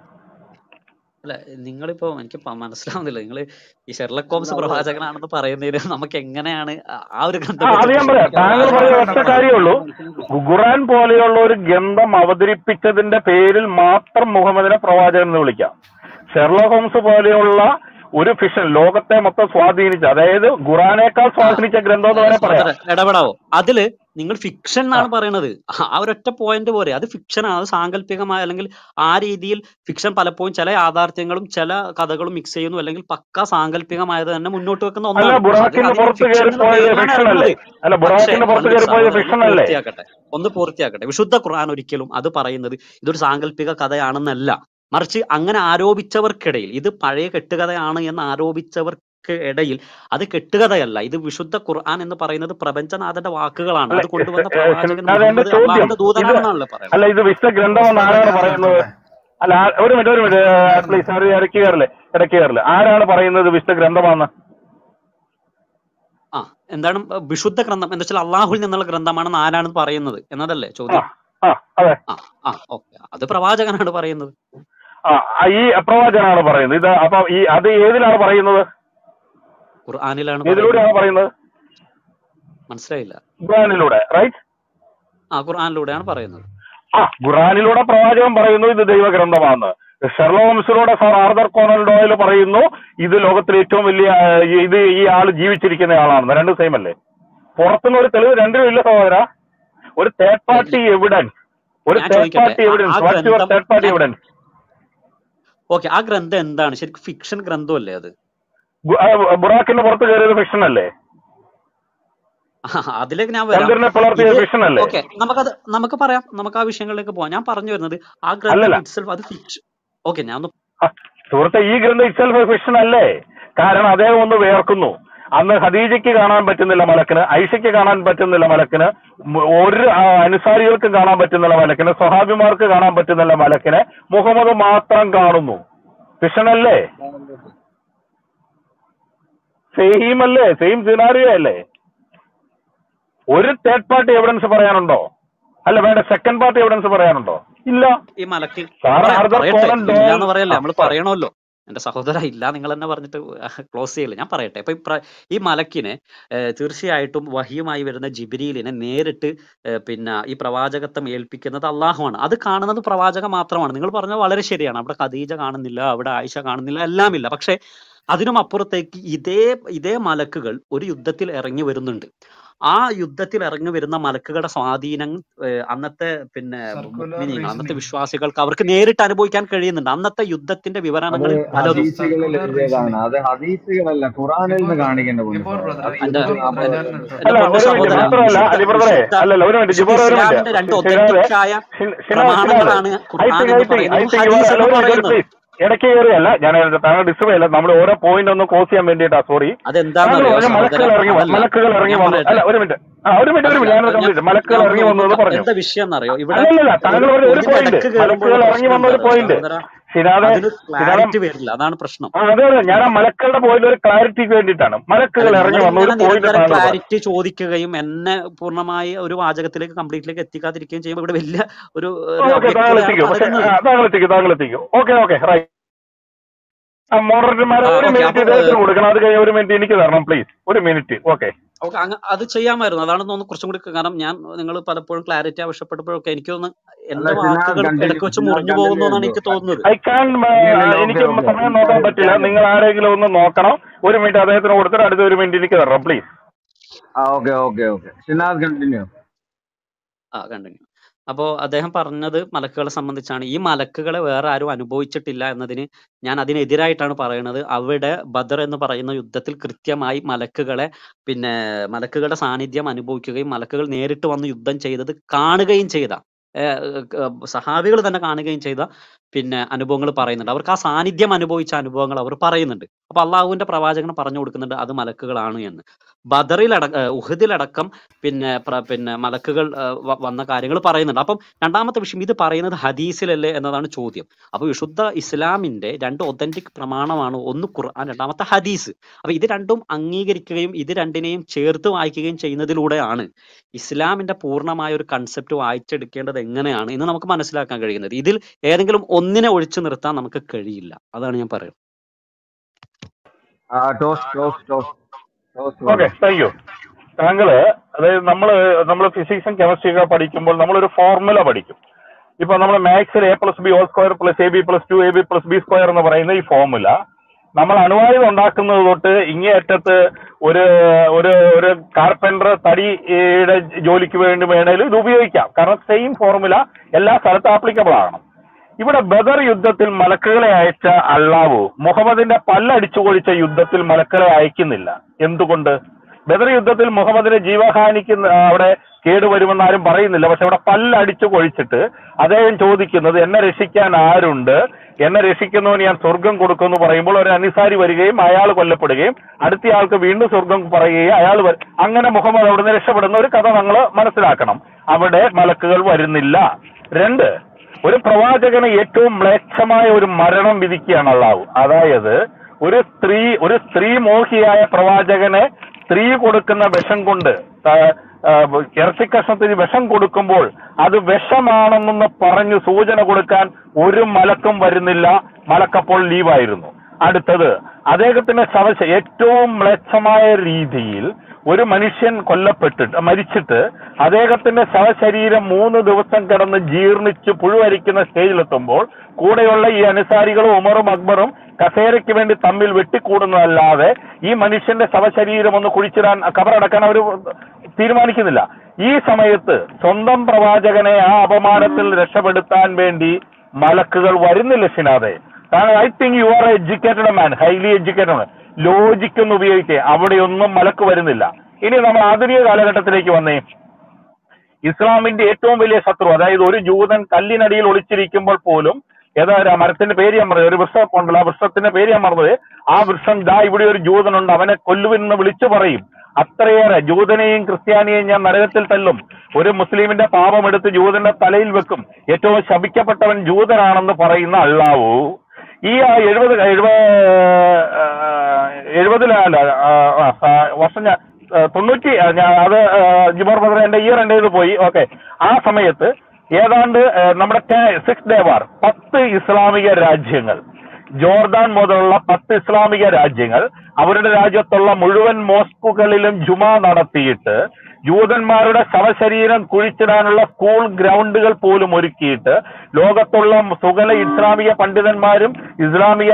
അല്ല നിങ്ങളിപ്പോ എനിക്ക് പ- മനസ്സിലാവുന്നില്ല നിങ്ങൾ ഈ ഷെർലക് ഹോംസ് പ്രവാചകനാണെന്ന് പറയുന്നതിന് നമുക്ക് എങ്ങനെയാണ് ആ ആ ഒരു ആ ഗ്രന്ഥത്തെ അത് ഞാൻ പറയാം താങ്കൾ പറഞ്ഞ ഒറ്റ കാര്യമുള്ളൂ ഖുറാൻ പോലെയുള്ള ഒരു ഗ്രന്ഥം അവതരിപ്പിച്ചതിന്റെ പേരിൽ മാത്രം മുഹമ്മദിനെ പ്രവാചകൻ എന്ന് വിളിക്കാം ഷെർലക് ഹോംസ് പോലെയുള്ള ഒരു ഫിഷൻ ലോകത്തെ മൊത്തം സ്വാധീനിച്ച അതായത് ഖുറാനേക്കാൾ സ്വാധീനിച്ച ഗ്രന്ഥം എന്ന് വേണേ പറയാം സഹോദരൻ ഇടപെടാവോ അതില് നിങ്ങൾ ഫിക്ഷൻ എന്നാണ് പറയണത് ആ ആ ഒരൊറ്റ പോയിന്റ് പോരെ അത് ഫിക്ഷൻ ആണ് അത് സാങ്കല്പികമായ അല്ലെങ്കിൽ ആ രീതിയിൽ ഫിക്ഷൻ പലപ്പോഴും ചില യാഥാർത്ഥ്യങ്ങളും ചില കഥകളും മിക്സ് ചെയ്യുന്നു അല്ലെങ്കിൽ പക്ക സാങ്കല്പികമായത് തന്നെ മുന്നോട്ട് വെക്കുന്ന അല്ല ഒന്നാണ് അത് ബുറാക്കിന്റെ അത് പുറത്ത് ഫിക്ഷൻ കയറി എന്നുള്ള പോയത് പേരിലാണ് ഫിഷൻ അല്ലേ ഇറങ്ങുന്നത് അല്ല പക്ഷേ ബുറാക്കിന്റെ പുറത്ത് വന്നിട്ട് കയറി പോയത് സഹോദരൻ ഫിഷൻ ഒന്ന് അല്ലേ പൂർത്തിയാക്കട്ടെ ഒന്ന് പൂർത്തിയാക്കട്ടെ വിശുദ്ധ ഖുർആൻ ഒരിക്കലും അത് പറയുന്നത് ഇതൊരു സാങ്കല്പിക കഥയാണെന്നല്ല മറിച്ച് അങ്ങനെ ആരോപിച്ചവർക്കിടയിൽ ഇത് പഴയ കെട്ടുകഥയാണ് എന്ന് ആരോപിച്ചവർക്ക് ഇടയിൽ അത് കെട്ടുകഥയല്ല ഇത് വിശുദ്ധ ഖുർആൻ എന്ന് പറയുന്നത് പ്രപഞ്ചനാഥന്റെ വാക്കുകളാണ് അല്ല അത് കൊണ്ടുവന്ന ഏ, ഏ, പ്രവാചകൻ അതെന്റെ മുഹമ്മദ് ചോദ്യം അള്ളാഹുവിന്റെ ഇത് ദൂതനാണെന്നാണല്ലോ പറയുന്നത് അല്ല ഇത് വിശുദ്ധ ഗ്രന്ഥമെന്ന് ഉസ്താദെ ആരാണ് ഞാൻ പറയുന്നത് ചോദിച്ചോട്ടെ അല്ല ആ- ഒരു മിനിറ്റ് ഒരു മിനിറ്റ് പ്ലീസ് ഒരു ഇടയ്ക്ക് കയറില്ലേ ഇടയ്ക്ക് കയറില്ല ആരാണ് പറയുന്നത് വിശുദ്ധ ഗ്രന്ഥമാണെന്ന് ആ എന്താണ് വിശുദ്ധ ഗ്രന്ഥം എന്ന് വെച്ചാൽ അള്ളാഹുവിൽ നിന്നുള്ള ഗ്രന്ഥമാണെന്ന് ആരാണ് പറയുന്നത് എന്നതല്ലേ ആ ചോദ്യം ആ അതെ ആ ആ ഓക്കെ അത് പ്രവാചകനാണ് പറയുന്നത് ആ ആ, ഈ പ്രവാചകനാണ് പറയുന്നത് ഇത് അപ്പൊ ഈ അത് ഏതിലാണ് പറയുന്നത് ഖുർആനിലാണ് പറയുന്നത് ഏതിലൂടെയാണ് പറയുന്നത് മനസ്സിലായില്ല ഖുറാനിലൂടെ റൈറ്റ് ആ ഖുർആനിലൂടെയാണ് പറയുന്നത് ആ ഖുറാനിലൂടെ പ്രവാചകൻ പറയുന്നു ഇത് ദൈവഗ്രന്ഥമാണ് ഷെർലോ ഹോംസിലൂടെ സാർ ആർദർ കോണൽ ഡോയൽ പറയുന്നു ഇത് ലോകത്തിലെ ഏറ്റവും വലിയ ആ, ഇത് ഈ ആള് ജീവിച്ചിരിക്കുന്ന ആളാണെന്ന് രണ്ട് സെയിം അല്ലേ പുറത്തുനിന്ന് ഒരു തെളിവ് രണ്ടിനും ഇല്ല സഹോദര ഒരു തേർഡ് പാർട്ടി എവിഡൻസ് ഒരു ഞാൻ തേർഡ് ചോദിക്കട്ടെ പാർട്ടി ആ എവിഡൻസ് ആ വാട്ട്സ് യുവർ ഗ്രന്ഥം തേർഡ് പാർട്ടി ഞാൻ എവിഡൻസ് ഓക്കെ ആ ഗ്രന്ഥം എന്താണ് ശരിക്കും ഫിക്ഷൻ ഗ്രന്ഥമല്ലേ അത് ബുറാക്കിന്റെ പുറത്ത് കയറിയത് ഫിക്ഷൻ അല്ലേ ആ, അതിലേക്ക് ഞാൻ വരാം ചന്ദ്രനെ പിളർത്തിയത് ഇത് ഫിക്ഷൻ അല്ലേ ഓക്കെ നമുക്കത് നമുക്ക് പറയാം നമുക്ക് ആ വിഷയങ്ങളിലേക്ക് പോവാം ഞാൻ പറഞ്ഞു വരുന്നത് ആ അല്ലല്ല ഗ്രന്ഥം ഇറ്റ്സെൽഫ് അത് ഫിക്ഷൻ ഓക്കെ ഞാൻ ഒന്ന് ആ, സുഹൃത്തെ ഈ ഗ്രന്ഥം ഇറ്റ്സെൽഫ് ഫിക്ഷൻ അല്ലേ കാരണം അദ്ദേഹം ഒന്ന് വേർക്കുന്നു അന്ന് ഖദീജയ്ക്ക് കാണാൻ പറ്റുന്നില്ല മലക്കിന് ഐഷയ്ക്ക് കാണാൻ പറ്റുന്നില്ല മലക്കിന് മ- ഒരു ആ, അനുസാരികൾക്കും കാണാൻ പറ്റുന്നില്ല മലക്കിന് സ്വഹാബിമാർക്ക് കാണാൻ പറ്റുന്നില്ല മലക്കിനെ മുഹമ്മദ് മാത്രം കാണുന്നു ഫിക്ഷൻ അല്ലേ സെയിം അല്ലേ സെയിം സിനാരിയോ അല്ലേ ഒരു തേർഡ് പാർട്ടി എവിഡൻസ് പറയാനുണ്ടോ അല്ല വേണ്ട സെക്കൻഡ് പാർട്ടി എവിഡൻസ് പറയാനുണ്ടോ ഇല്ല ഈ മലക്ക് സാർ പറയാം ആർദർ പറയട്ടെ കോമൺ ഇല്ല എന്ന് പറയല്ലേ ആ നമ്മൾ പറ പറയണമല്ലോ എന്റെ സഹോദര ഇല്ല നിങ്ങൾ തന്നെ പറഞ്ഞിട്ട് ക്ലോസ് ചെയ്യില്ല ഞാൻ പറയട്ടെ അപ്പൊ ഈ പ്ര- ഈ മലക്കിനെ ഏഹ്, തീർച്ചയായിട്ടും വഹിയുമായി വരുന്ന ജിബിരിയിലിനെ നേരിട്ട് ഏഹ്, പിന്നെ ഈ പ്രവാചകത്വം ഏൽപ്പിക്കുന്നത് അള്ളാഹുവാണ് അത് കാണുന്നത് പ്രവാചകൻ മാത്രമാണ് നിങ്ങൾ പറഞ്ഞത് വളരെ ശരിയാണ് അവിടെ ഖദീജ കാണുന്നില്ല അവിടെ ആയിഷ കാണുന്നില്ല എല്ലാം ഇല്ല പക്ഷെ അതിനും അപ്പുറത്തേക്ക് ഇതേ ഇതേ മലക്കുകൾ ഒരു യുദ്ധത്തിൽ ഇറങ്ങി വരുന്നുണ്ട് ആ യുദ്ധത്തിൽ ഇറങ്ങി വരുന്ന മലക്കുകളുടെ സ്വാധീനം ഏഹ്, അന്നത്തെ പിന്നെ സർക്കുലർ മുഅ്മിനീങ്ങൾ അന്നത്തെ റീസണിങ് വിശ്വാസികൾക്ക് അവർക്ക് നേരിട്ട് അനുഭവിക്കാൻ കഴിയുന്നുണ്ട് അന്നത്തെ യുദ്ധത്തിന്റെ അത് വിവരണങ്ങളിൽ പലതും ഹദീസുകളിൽ സർക്കുലർ എഴുതിയതാണ് റീസണിങ് അത് ഹദീസുകളല്ല ഖുറാനിൽ നിന്ന് ഗിബോർ കാണിക്കേണ്ട പൊന്നു ഗിബോർ സഹോദരൻ ബ്രദറെ അത് എന്റെ ഗിബോർ ഇരുന്നൂറ്റി ബ്രദറെ നാൽപ്പത് ഞാൻ എന്റെ അല്ല പൊന്നു ഒരു മിനിറ്റ് സഹോദര മാത്രമല്ല വിശുദ്ധ അലി ബ്രദറെ വിശുദ്ധ അല്ലല്ല ഒരു മിനിറ്റ് വിശുദ്ധ ജിബോർ ഒരു മിനിറ്റ് ഇസ്ലാമിന്റെ രണ്ട് ഷിനാദെ ഒതന്റിക് ആയ ഷിൻ- ഷിനാദ് ഷിനാദ് പ്രമാണങ്ങളാണ് ഐ ഖുർആൻ തിങ്ക് എന്ന് ഐ തിങ്ക് ഐ പറയുന്നതും തിങ്ക് യു ഹദീസ് ആർ എന്ന് ഒരു മിനിറ്റ് പറയുന്നതും പ്ലീസ് ഇടയ്ക്ക് കയറിയല്ല ഞാൻ താങ്കൾ ഡിസ്റ്റർബ് ചെയ്യല്ല നമ്മൾ ഓരോ പോയിന്റ് ഒന്ന് ക്ലോസ് ചെയ്യാൻ വേണ്ടിയിട്ടാ സോറി താങ്കൾ അതെന്താണെന്നറിയോ പറഞ്ഞ സഹോദര മലക്കുകൾ ഇറങ്ങി വ- അതല്ല മലക്കുകൾ ഇറങ്ങി ഞാൻ വന്നു പറയട്ടെ അല്ല ഒരു മിനിറ്റ് ആ ഒരു മിനിറ്റ് ഒരു അതല്ല മിനിറ്റ് ഞാനത് ഞാൻ കംപ്ലീറ്റ് മലക്കുകൾ ഞാൻ ഇറങ്ങി ഒന്ന് വന്നു ഒന്ന് എന്ന് പ- പറഞ്ഞു എന്താ വിഷയം എന്നറിയോ ഇവിടെ അല്ലല്ല താങ്കൾ ഒരു പറഞ്ഞ ഒരു ഇതിന്റെ പോയിന്റ് ഇടക്ക് കയറുമ്പോഴുള്ള മലക്കുകൾ ഇറങ്ങി പ്രശ്നം വന്ന ഒരു എന്താ പോയിന്റ് സഹോദര ഷിനാദെ അതിന് ഷിനാദെ ക്ലാരിറ്റി വരില്ല അതാണ് പ്രശ്നം ആ അതെ അതെ ഞാൻ ആ മലക്കളുടെ പോയിന്റ് ഒരു ക്ലാരിറ്റിക്ക് വേണ്ടിയിട്ടാണ് അല്ല മലക്കുകൾ ഇറങ്ങി നിങ്ങൾ വന്ന ഒരു ഇങ്ങനെ പോയിന്റ് നിരന്തരം താങ്കൾ പറഞ്ഞു ക്ലാരിറ്റി ചോദിക്കുകയും എന്നെ പൂർണ്ണമായി ഒരു വാചകത്തിലേക്ക് കംപ്ലീറ്റിലേക്ക് എത്തിക്കാതിരിക്കുകയും ചെയ്യുമ്പോൾ ഇവിടെ വലിയ ഒരു ഒരു ഓക്കെ താങ്കൾ അവ്യക്തതയാണ് എത്തിക്കൂ പക്ഷെ പടരുന്നത് ആ, താങ്കൾ എത്തിക്കൂ താങ്കൾ എത്തിക്കൂ ഓക്കെ ഓക്കെ റൈറ്റ് ആ മോഡറേറ്റർമാരെ ആ ഒരു ഓക്കെ മിനിറ്റ് അപ്പൊ ഇദ്ദേഹത്തിന് കൊടുക്കണം അത് കഴിഞ്ഞ് ഒരു മിനിറ്റ് എനിക്ക് തരണം പ്ലീസ് ഒരു മിനിറ്റ് ഓക്കെ ഓക്കെ അങ്ങ് അത് ചെയ്യാമായിരുന്നു അതാണ് തോന്നുന്നു കുറച്ചും കൂടി കാരണം ഞാൻ നിങ്ങൾ പലപ്പോഴും ക്ലാരിറ്റി ആവശ്യപ്പെട്ടപ്പോഴൊക്കെ എനിക്ക് തോന്നുന്നു അല്ല എന്റെ ഷിനാദ് വാക്കുകൾ കണ്ടിന്യൂ ഇടയ്ക്ക് വെച്ച് ഷിനാദ് മുറിഞ്ഞു കണ്ടിന്യൂ പോകുന്നു എന്നാണ് ചെയ്തു എനിക്ക് തോന്നുന്നത് ഐ കാൻ ഇല്ലില്ല ഓക്കെ എനിക്ക് ഓക്കെ സമയം നോക്കാൻ പറ്റില്ല ക്യാൻ നിങ്ങൾ ആരെങ്കിലും ഒന്ന് നോക്കണം ഒരു മിനിറ്റ് അദ്ദേഹത്തിന് കൊടുത്തിട്ട് അടുത്ത ഒരു മിനിറ്റ് എനിക്ക് തരണം പ്ലീസ് ആ okay okay okay Shinad continue ആ കണ്ടിന്യൂ അപ്പോൾ അദ്ദേഹം പറഞ്ഞത് മലക്കുകളെ സംബന്ധിച്ചാണ് ഈ മലക്കുകളെ വേറെ ആരും അനുഭവിച്ചിട്ടില്ല എന്നതിന് ഞാൻ അതിനെതിരായിട്ടാണ് പറയുന്നത് അവിടെ ബദർ എന്ന് പറയുന്ന യുദ്ധത്തിൽ കൃത്യമായി മലക്കുകളെ പിന്നെ മലക്കുകളുടെ സാന്നിധ്യം അനുഭവിക്കുകയും മലക്കുകൾ നേരിട്ട് വന്ന് യുദ്ധം ചെയ്തത് കാണുകയും ചെയ്ത സഹാബികൾ തന്നെ കാണുകയും ചെയ്ത പിന്നെ അനുഭവങ്ങൾ പറയുന്നുണ്ട് അവർക്ക് ആ സാന്നിധ്യം അനുഭവിച്ച അനുഭവങ്ങൾ അവർ പറയുന്നുണ്ട് അപ്പൊ അള്ളാഹുവിന്റെ പ്രവാചകന് പറഞ്ഞു കൊടുക്കുന്നുണ്ട് അത് മലക്കുകളാണ് എന്ന് ബദറിലട ഏഹ് ഉഹദിലടക്കം പിന്നെ പ്ര- പിന്നെ മലക്കുകൾ ഏഹ് വ- വന്ന കാര്യങ്ങൾ പറയുന്നുണ്ട് അപ്പം രണ്ടാമത്തെ വിഷയം ഇത് പറയുന്നത് ഹദീസിലല്ലേ എന്നതാണ് ചോദ്യം അപ്പൊ വിശുദ്ധ ഇസ്ലാമിന്റെ രണ്ട് ഒതന്റിക് പ്രമാണമാണ് ഒന്ന് ഖുർആൻ രണ്ടാമത്തെ ഹദീസ് അപ്പൊ ഇത് രണ്ടും അംഗീകരിക്കുകയും ഇത് രണ്ടിനെയും ചേർത്ത് വായിക്കുകയും ചെയ്യുന്നതിലൂടെയാണ് ഇസ്ലാമിന്റെ പൂർണ്ണമായ ഒരു കൺസെപ്റ്റ് വായിച്ചെടുക്കേണ്ടത് എങ്ങനെയാണ് എന്ന് നമുക്ക് മനസ്സിലാക്കാൻ കഴിയുന്നത് ഇതിൽ ഏതെങ്കിലും ഒന്നിനെ ഒഴിച്ചു നിർത്താൻ നമുക്ക് കഴിയില്ല അതാണ് ഞാൻ പറയുന്നത് ആ ടോസ് ടോസ് ടോസ് ടോസ് ഓക്കെ ബ്രദർ താങ്ക് യു താങ്കള് അതായത് നമ്മള് നമ്മൾ ഫിസിക്സും കെമിസ്ട്രി ഒക്കെ പഠിക്കുമ്പോൾ നമ്മളൊരു ഫോർമുല പഠിക്കും ഇപ്പൊ നമ്മൾ മാത്സിൽ A plus B all square plus A B plus two A B plus B square എന്ന് പറയുന്ന ഈ ഫോർമുല നമ്മൾ അണുവായുധം ഉണ്ടാക്കുന്നത് തൊട്ട് ഇങ്ങേ അറ്റത്ത് ഒരു ഒരു ഒരു കാർപ്പൻറ്റർ തടിയുടെ ജോലിക്ക് വേണ്ടി വേണേലും ഇത് ഉപയോഗിക്കാം കാരണം സെയിം ഫോർമുല എല്ലാ സ്ഥലത്തും ആപ്ലിക്കബിൾ ആണ് ഇവിടെ ബദർ യുദ്ധത്തിൽ മലക്കുകളെ അയച്ച അള്ളാവു മുഹമ്മദിന്റെ പല്ലടിച്ചു കൊഴിച്ച യുദ്ധത്തിൽ മലക്കുകളെ അയക്കുന്നില്ല എന്തുകൊണ്ട് ബദർ യുദ്ധത്തിൽ മുഹമ്മദിന് ജീവഹാനിക്ക് ന- അവിടെ കേടുവരുമെന്ന് ആരും പറയുന്നില്ല പക്ഷെ അവിടെ പല്ലടിച്ചു കൊഴിച്ചിട്ട് അദ്ദേഹം ചോദിക്കുന്നത് എന്നെ രക്ഷിക്കാൻ ആരുണ്ട് എന്നെ രക്ഷിക്കുന്നവന് ഞാൻ സ്വർഗം കൊടുക്കുമെന്ന് പറയുമ്പോൾ ഒരു അനുസാരി വരികയും അയാൾ കൊല്ലപ്പെടുകയും അടുത്തയാൾക്ക് വീണ്ടും സ്വർഗം പറയുകയും അയാൾ വ- അങ്ങനെ മുഹമ്മദ് അവിടുന്ന് രക്ഷപ്പെടുന്ന ഒരു കഥ നമ്മൾ മനസ്സിലാക്കണം അവിടെ മലക്കുകൾ വരുന്നില്ല രണ്ട് ഒരു പ്രവാചകന് ഏറ്റവും മ്ലേച്ഛമായ ഒരു മരണം വിധിക്കുകയാണ് അള്ളാഹു അതായത് ഒരു സ്ത്രീ ഒരു സ്ത്രീ മോഹിയായ പ്രവാചകനെ സ്ത്രീ കൊടുക്കുന്ന വിഷം കൊണ്ട് ത- ആ, ഇറച്ചിക്കഷ്ണത്തിന് വിഷം കൊടുക്കുമ്പോൾ അത് വിഷമാണെന്നൊന്ന് പറഞ്ഞു സൂചന കൊടുക്കാൻ ഒരു മലക്കും വരുന്നില്ല മലക്കപ്പോൾ ലീവായിരുന്നു അടുത്തത് അദ്ദേഹത്തിന്റെ ശവശ ഏറ്റവും മ്ലേച്ഛമായ രീതിയിൽ ഒരു മനുഷ്യൻ കൊല്ലപ്പെട്ടിട്ട് മരിച്ചിട്ട് അദ്ദേഹത്തിന്റെ ശവശരീരം മൂന്ന് ദിവസം കിടന്ന് ജീർണിച്ച് പുഴുവരിക്കുന്ന സ്റ്റേജിലെത്തുമ്പോൾ കൂടെയുള്ള ഈ അനുസാരികളും ഉമറും അക്ബറും കസേരയ്ക്ക് വേണ്ടി തമ്മിൽ വെട്ടിക്കൂടുന്നതല്ലാതെ ഈ മനുഷ്യന്റെ ശവശരീരം ഒന്ന് കുഴിച്ചിടാൻ കബറടക്കാൻ അവർ തീരുമാനിക്കുന്നില്ല ഈ സമയത്ത് സ്വന്തം പ്രവാചകനെ ആ അപമാനത്തിൽ രക്ഷപ്പെടുത്താൻ വേണ്ടി മലക്കുകൾ വരുന്നില്ല ഷിനാദെ കാരണം I think you are educated man highly educated logic ഒന്ന് ഉപയോഗിക്കുക അവിടെയൊന്നും മലക്ക് വരുന്നില്ല ഇനി നമ്മൾ ആധുനിക കാലഘട്ടത്തിലേക്ക് വന്നേ ഇസ്ലാമിന്റെ ഏറ്റവും വലിയ ശത്രു അതായത് ഒരു ജൂതൻ കല്ലിനടിയിൽ ഒളിച്ചിരിക്കുമ്പോൾ പോലും ഏതാ ഒരു മരത്തിന്റെ പേര് ഞാൻ പറഞ്ഞത് ഒരു വൃക്ഷം ഉണ്ടല്ലോ ആ വൃക്ഷത്തിന്റെ പേര് ഞാൻ പറഞ്ഞത് ആ വൃക്ഷം ദാ ഇവിടെ ഒരു ജൂതനുണ്ട് അവനെ കൊല്ലുവെന്ന് വിളിച്ചു പറയും അത്രയേറെ ജൂതനെയും ക്രിസ്ത്യാനിയെയും ഞാൻ നരകത്തിൽ തല്ലും ഒരു മുസ്ലിമിന്റെ പാപം എടുത്ത് ജൂതന്റെ തലയിൽ വെക്കും ഏറ്റവും ശപിക്കപ്പെട്ടവൻ ജൂതനാണെന്ന് പറയുന്ന അള്ളാവു ഈ ആ എഴുപത് എഴുപത് എഴുപതിലല്ല വർഷം ഞാൻ ആ, തൊണ്ണൂറ്റി ആ, ഞാൻ അത് ജിബോർ ബദർ എന്റെ ഇയർ എന്റെ ഇത് പോയി ഓക്കെ ആ സമയത്ത് ഏതാണ്ട് ആ, നമ്മുടെ സിക്സ് ഡേ വാർ പത്ത് ഇസ്ലാമിക രാജ്യങ്ങൾ ജോർദാൻ മുതലുള്ള പത്ത് ഇസ്ലാമിക രാജ്യങ്ങൾ അവരുടെ രാജ്യത്തുള്ള മുഴുവൻ മോസ്കുകളിലും ജുമ നടത്തിയിട്ട് ജൂതന്മാരുടെ ശവശരീരം കുഴിച്ചിടാനുള്ള സ്കൂൾ ഗ്രൗണ്ടുകൾ പോലും ഒരുക്കിയിട്ട് ലോകത്തുള്ള സകല ഇസ്ലാമിക പണ്ഡിതന്മാരും ഇസ്ലാമിക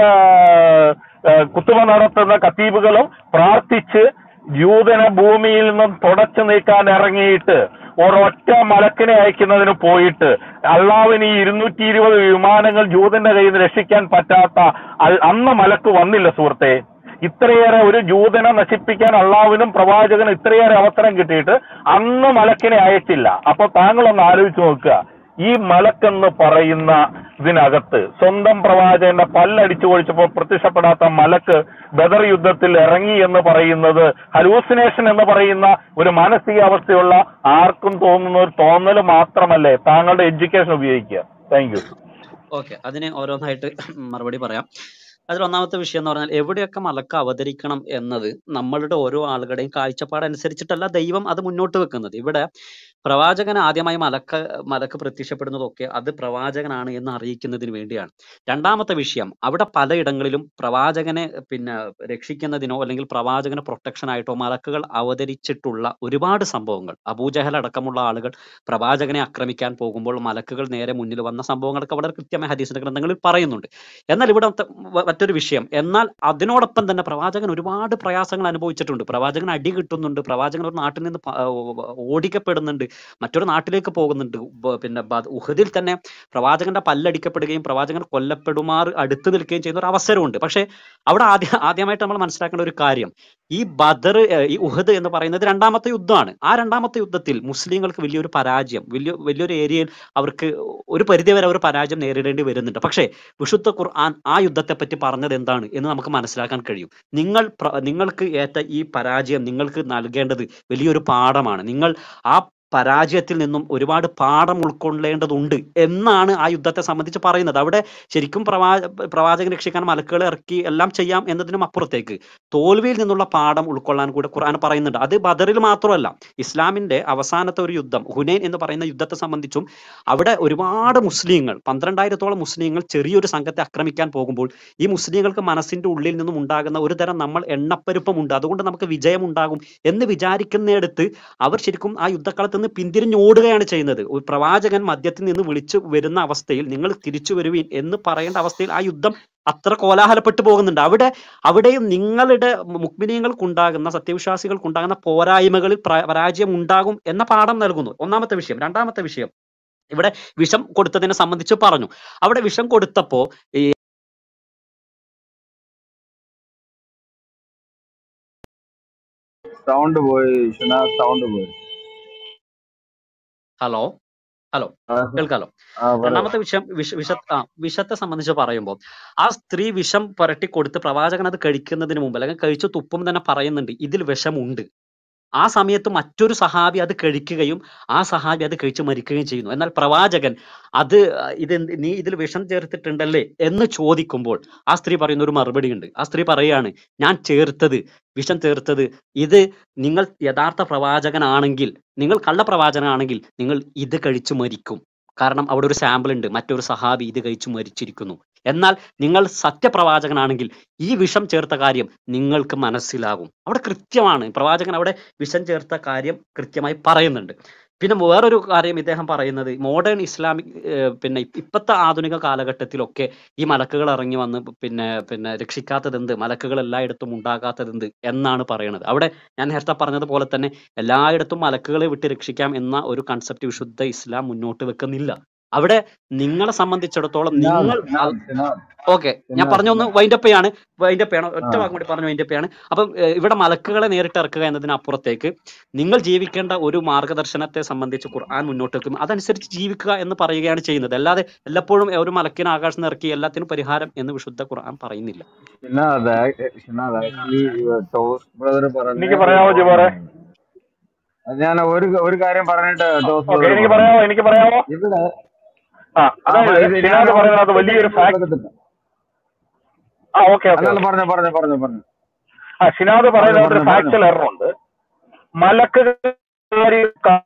ആ, കുത്തുമ നടത്തുന്ന കത്തീബുകളും പ്രാർത്ഥിച്ച് ജൂതനെ ഭൂമിയിൽ നിന്നും തുടച്ചു നീക്കാൻ ഇറങ്ങിയിട്ട് ഒരൊറ്റ മലക്കിനെ അയക്കുന്നതിന് പോയിട്ട് അള്ളാവിന് ഈ ഇരുന്നൂറ്റി ഇരുപത് വിമാനങ്ങൾ ജൂതന്റെ കയ്യിൽ നിന്ന് രക്ഷിക്കാൻ പറ്റാത്ത അൽ- അന്ന് മലക്ക് വന്നില്ല സുഹൃത്തെ ഇത്രയേറെ ഒരു ജൂതനെ നശിപ്പിക്കാൻ അള്ളാവിനും പ്രവാചകനും ഇത്രയേറെ അവസരം കിട്ടിയിട്ട് അന്ന് മലക്കിനെ അയച്ചില്ല അപ്പൊ താങ്കളൊന്ന് ആലോചിച്ച് നോക്കുക ഈ മലക്കെന്ന് പറയുന്ന ഇതിനകത്ത് സ്വന്തം പ്രവാചകന്റെ പല്ലടിച്ചു കൊഴിച്ചപ്പോൾ പ്രത്യക്ഷപ്പെടാത്ത മലക്ക് ബദർ യുദ്ധത്തിൽ ഇറങ്ങി എന്ന് പറയുന്നത് ഹലൂസിനേഷൻ എന്ന് പറയുന്ന ഒരു മാനസികാവസ്ഥയുള്ള ആർക്കും തോന്നുന്ന ഒരു തോന്നൽ മാത്രമല്ലേ താങ്കളുടെ എഡ്യൂക്കേഷൻ ഉപയോഗിക്കുക താങ്ക് യു ഓക്കെ അതിന് ഓരോന്നായിട്ട് മറുപടി പറയാം അതിൽ ഒന്നാമത്തെ വിഷയം എന്ന് പറഞ്ഞാൽ എവിടെയൊക്കെ മലക്ക് അവതരിക്കണം എന്നത് നമ്മളുടെ ഓരോ ആളുകളുടെയും കാഴ്ചപ്പാടനുസരിച്ചിട്ടല്ല ദൈവം അത് മുന്നോട്ട് വെക്കുന്നത് ഇവിടെ പ്രവാചകൻ ആദ്യമായി മലക്ക് മലക്ക് പ്രത്യക്ഷപ്പെടുന്നതൊക്കെ അത് പ്രവാചകനാണ് എന്ന് അറിയിക്കുന്നതിന് വേണ്ടിയാണ് രണ്ടാമത്തെ വിഷയം അവിടെ പലയിടങ്ങളിലും പ്രവാചകനെ പിന്നെ രക്ഷിക്കുന്നതിനോ അല്ലെങ്കിൽ പ്രവാചകന് പ്രൊട്ടക്ഷൻ ആയിട്ടോ മലക്കുകൾ അവതരിച്ചിട്ടുള്ള ഒരുപാട് സംഭവങ്ങൾ അബൂജഹൽ അടക്കമുള്ള ആളുകൾ പ്രവാചകനെ ആക്രമിക്കാൻ പോകുമ്പോൾ മലക്കുകൾ നേരെ മുന്നിൽ വന്ന സംഭവങ്ങളൊക്കെ വളരെ കൃത്യമായി ഹദീസിന്റെ ഗ്രന്ഥങ്ങളിൽ പറയുന്നുണ്ട് എന്നാൽ ഇവിടെ മത്ത- വ- മറ്റൊരു വിഷയം എന്നാൽ അതിനോടൊപ്പം തന്നെ പ്രവാചകൻ ഒരുപാട് പ്രയാസങ്ങൾ അനുഭവിച്ചിട്ടുണ്ട് പ്രവാചകൻ അടി കിട്ടുന്നുണ്ട് പ്രവാചകൻ ഒരു നാട്ടിൽ നിന്ന് പ- ആ, ഓടിക്കപ്പെടുന്നുണ്ട് മറ്റൊരു നാട്ടിലേക്ക് പോകുന്നുണ്ട് ബ- പിന്നെ ബദ- ഉഹദിൽ തന്നെ പ്രവാചകന്റെ പല്ലടിക്കപ്പെടുകയും പ്രവാചകൻ കൊല്ലപ്പെടുമാർ അടുത്ത് നിൽക്കുകയും ചെയ്യുന്ന ഒരു അവസരമുണ്ട് പക്ഷേ അവിടെ ആദ്യ ആദ്യമായിട്ട് നമ്മൾ മനസ്സിലാക്കേണ്ട ഒരു കാര്യം ഈ ബദർ ഏഹ്, ഈ ഉഹദ് എന്ന് പറയുന്നത് രണ്ടാമത്തെ യുദ്ധമാണ് ആ രണ്ടാമത്തെ യുദ്ധത്തിൽ മുസ്ലിങ്ങൾക്ക് വലിയൊരു പരാജയം വലിയ വലിയൊരു ഏരിയയിൽ അവർക്ക് ഒരു പരിധിവരെ അവർ പരാജയം നേരിടേണ്ടി വരുന്നുണ്ട് പക്ഷേ വിശുദ്ധ ഖുർആൻ ആ യുദ്ധത്തെ പറ്റി പറഞ്ഞത് എന്താണ് എന്ന് നമുക്ക് മനസ്സിലാക്കാൻ കഴിയും നിങ്ങൾ പ്ര- നിങ്ങൾക്ക് ഏറ്റ ഈ പരാജയം നിങ്ങൾക്ക് നൽകേണ്ടത് വലിയൊരു പാഠമാണ് നിങ്ങൾ ആ പരാജയത്തിൽ നിന്നും ഒരുപാട് പാഠം ഉൾക്കൊള്ളേണ്ടതുണ്ട് എന്നാണ് ആ യുദ്ധത്തെ സംബന്ധിച്ച് പറയുന്നത് അവിടെ ശരിക്കും പ്രവാ പ്രവാചകൻ രക്ഷിക്കാൻ മലക്കുകളെ ഇറക്കി എല്ലാം ചെയ്യാം എന്നതിനും അപ്പുറത്തേക്ക് തോൽവിയിൽ നിന്നുള്ള പാഠം ഉൾക്കൊള്ളാൻ കൂടെ ഖുർആൻ പറയുന്നുണ്ട് അത് ബദറിൽ മാത്രമല്ല ഇസ്ലാമിന്റെ അവസാനത്തെ ഒരു യുദ്ധം ഹുനൈൻ എന്ന് പറയുന്ന യുദ്ധത്തെ സംബന്ധിച്ചും അവിടെ ഒരുപാട് മുസ്ലിങ്ങൾ പന്ത്രണ്ടായിരത്തോളം മുസ്ലിങ്ങൾ ചെറിയൊരു സംഘത്തെ ആക്രമിക്കാൻ പോകുമ്പോൾ ഈ മുസ്ലിങ്ങൾക്ക് മനസ്സിന്റെ ഉള്ളിൽ നിന്നും ഉണ്ടാകുന്ന ഒരു തരം നമ്മൾ എണ്ണപ്പെരുപ്പമുണ്ട് അതുകൊണ്ട് നമുക്ക് വിജയമുണ്ടാകും എന്ന് വിചാരിക്കുന്നിടത്ത് അവർ ശരിക്കും ആ യുദ്ധക്കളത്ത് നിന്ന് പിന്തിരിഞ്ഞോടുകയാണ് ചെയ്യുന്നത് ഒരു പ്രവാചകൻ മദ്യത്തിൽ നിന്ന് വിളിച്ചു വരുന്ന അവസ്ഥയിൽ നിങ്ങൾ തിരിച്ചു വരുവീൻ എന്ന് പറയേണ്ട അവസ്ഥയിൽ ആ യുദ്ധം അത്ര കോലാഹലപ്പെട്ടു പോകുന്നുണ്ട് അവിടെ അവിടെയും നിങ്ങളുടെ മുക്മിനീയങ്ങൾക്കുണ്ടാകുന്ന സത്യവിശ്വാസികൾക്കുണ്ടാകുന്ന പോരായ്മകളിൽ പ്ര- പരാജയം ഉണ്ടാകും എന്ന പാഠം നൽകുന്നു ഒന്നാമത്തെ വിഷയം രണ്ടാമത്തെ വിഷയം ഇവിടെ വിഷം കൊടുത്തതിനെ സംബന്ധിച്ച് പറഞ്ഞു അവിടെ വിഷം കൊടുത്തപ്പോ ഈ സൗണ്ട് പോയി ഷിനാസ് സൗണ്ട് പോയി ഹലോ ഹലോ ആ, കേൾക്കാലോ ആ, പറയൂ. രണ്ടാമത്തെ വിഷയം വിഷ വിഷ ആ വിഷത്തെ സംബന്ധിച്ച് പറയുമ്പോൾ ആ സ്ത്രീ വിഷം പുരട്ടി കൊടുത്ത് പ്രവാചകൻ അത് കഴിക്കുന്നതിന് മുമ്പ് അല്ലെങ്കിൽ കഴിച്ചു തുപ്പും തന്നെ പറയുന്നുണ്ട് ഇതിൽ വിഷമുണ്ട് ആ സമയത്ത് മറ്റൊരു സഹാബി അത് കഴിക്കുകയും ആ സഹാബി അത് കഴിച്ച് മരിക്കുകയും ചെയ്യുന്നു എന്നാൽ പ്രവാചകൻ അത് ഇത് എന്ത് നീ ഇതിൽ വിഷം ചേർത്തിട്ടുണ്ടല്ലേ എന്ന് ചോദിക്കുമ്പോൾ ആ സ്ത്രീ പറയുന്ന ഒരു മറുപടി ഉണ്ട് ആ സ്ത്രീ പറയാണ് ഞാൻ ചേർത്തത് വിഷം ചേർത്തത് ഇത് നിങ്ങൾ യഥാർത്ഥ പ്രവാചകനാണെങ്കിൽ നിങ്ങൾ കള്ള പ്രവാചകനാണെങ്കിൽ നിങ്ങൾ ഇത് കഴിച്ചു മരിക്കും കാരണം അവിടെ ഒരു സാമ്പിൾ ഉണ്ട് മറ്റൊരു സഹാബി ഇത് കഴിച്ചു മരിച്ചിരിക്കുന്നു എന്നാൽ നിങ്ങൾ സത്യപ്രവാചകനാണെങ്കിൽ ഈ വിഷം ചേർത്ത കാര്യം നിങ്ങൾക്ക് മനസ്സിലാകും അവിടെ കൃത്യമാണ് പ്രവാചകൻ അവിടെ വിഷം ചേർത്ത കാര്യം കൃത്യമായി പറയുന്നുണ്ട് പിന്നെ വേറൊരു കാര്യം ഇദ്ദേഹം പറയുന്നത് മോഡേൺ ഇസ്ലാമിക് ഏഹ് പിന്നെ ഇപ്പ- ഇപ്പത്തെ ആധുനിക കാലഘട്ടത്തിലൊക്കെ ഈ മലക്കുകൾ ഇറങ്ങി വന്ന് പിന്നെ പിന്നെ രക്ഷിക്കാത്തതെന്ത് മലക്കുകൾ എല്ലായിടത്തും ഉണ്ടാകാത്തതെന്ത് എന്നാണ് പറയുന്നത് അവിടെ ഞാൻ നേരത്തെ പറഞ്ഞതുപോലെ തന്നെ എല്ലായിടത്തും മലക്കുകളെ വിട്ട് രക്ഷിക്കാം എന്ന ഒരു കൺസെപ്റ്റ് വിശുദ്ധ ഇസ്ലാം മുന്നോട്ട് വെക്കുന്നില്ല അവിടെ നിങ്ങളെ സംബന്ധിച്ചിടത്തോളം ഷിനാദ് നിങ്ങൾ ഷിനാദ് ഷിനാദ് ഓക്കെ ഞാൻ ഷിനാദ് പറഞ്ഞ ഒന്ന് വൈൻഡപ്പ് ചെയ്യാണ് വൈൻഡപ്പ് ചെയ്യണം ഒറ്റ ആ വാക്കും കൂടി പറഞ്ഞു വൈൻഡപ്പ് ചെയ്യാണ് അപ്പം ഏഹ് ഇവിടെ മലക്കുകളെ നേരിട്ട് ഇറക്കുക എന്നതിനപ്പുറത്തേക്ക് നിങ്ങൾ ജീവിക്കേണ്ട ഒരു മാർഗദർശനത്തെ സംബന്ധിച്ച് ഖുർആൻ മുന്നോട്ട് വെക്കും അതനുസരിച്ച് ജീവിക്കുക എന്ന് പറയുകയാണ് ചെയ്യുന്നത് അല്ലാതെ എല്ലാപ്പോഴും ഒരു മലക്കിനെ ആകാശത്ത് നിന്ന് ഇറക്കി എല്ലാത്തിനും പരിഹാരം എന്ന് വിശുദ്ധ ഖുർആൻ പറയുന്നില്ല ഷിനാദ് ആ- ഷിനാദ് ആക്ച്വലി ടോസ് ബ്രദർ പറഞ്ഞ എനിക്ക് ഒരു പറയാമോ ജിബോറെ പോയിന്റ് ഞാൻ ഒരു ഒരു കാര്യം പറഞ്ഞിട്ട് ടോസ് ഓക്കെ ബ്രദർ എനിക്ക് പറഞ്ഞു പറയാമോ എനിക്ക് പറയാമോ ഇവിടെ ആ ആ അതായത് ഇത് ഞാൻ ഷിനാദ് പറയുന്നത് വലിയൊരു ഒറ്റ ഫാക്ട് എടുത്തിട്ട് ആ ഓക്കെ ഓക്കെ അല്ലല്ല ഓക്കെ പറഞ്ഞു പറഞ്ഞു പറഞ്ഞു പറഞ്ഞു ആ ഷിനാദ് പറഞ്ഞു പറയുന്നത് ഒരു പറഞ്ഞു പറഞ്ഞു ഫാക്ച്വൽ എറർ ഉണ്ട് മലക്കുകാരി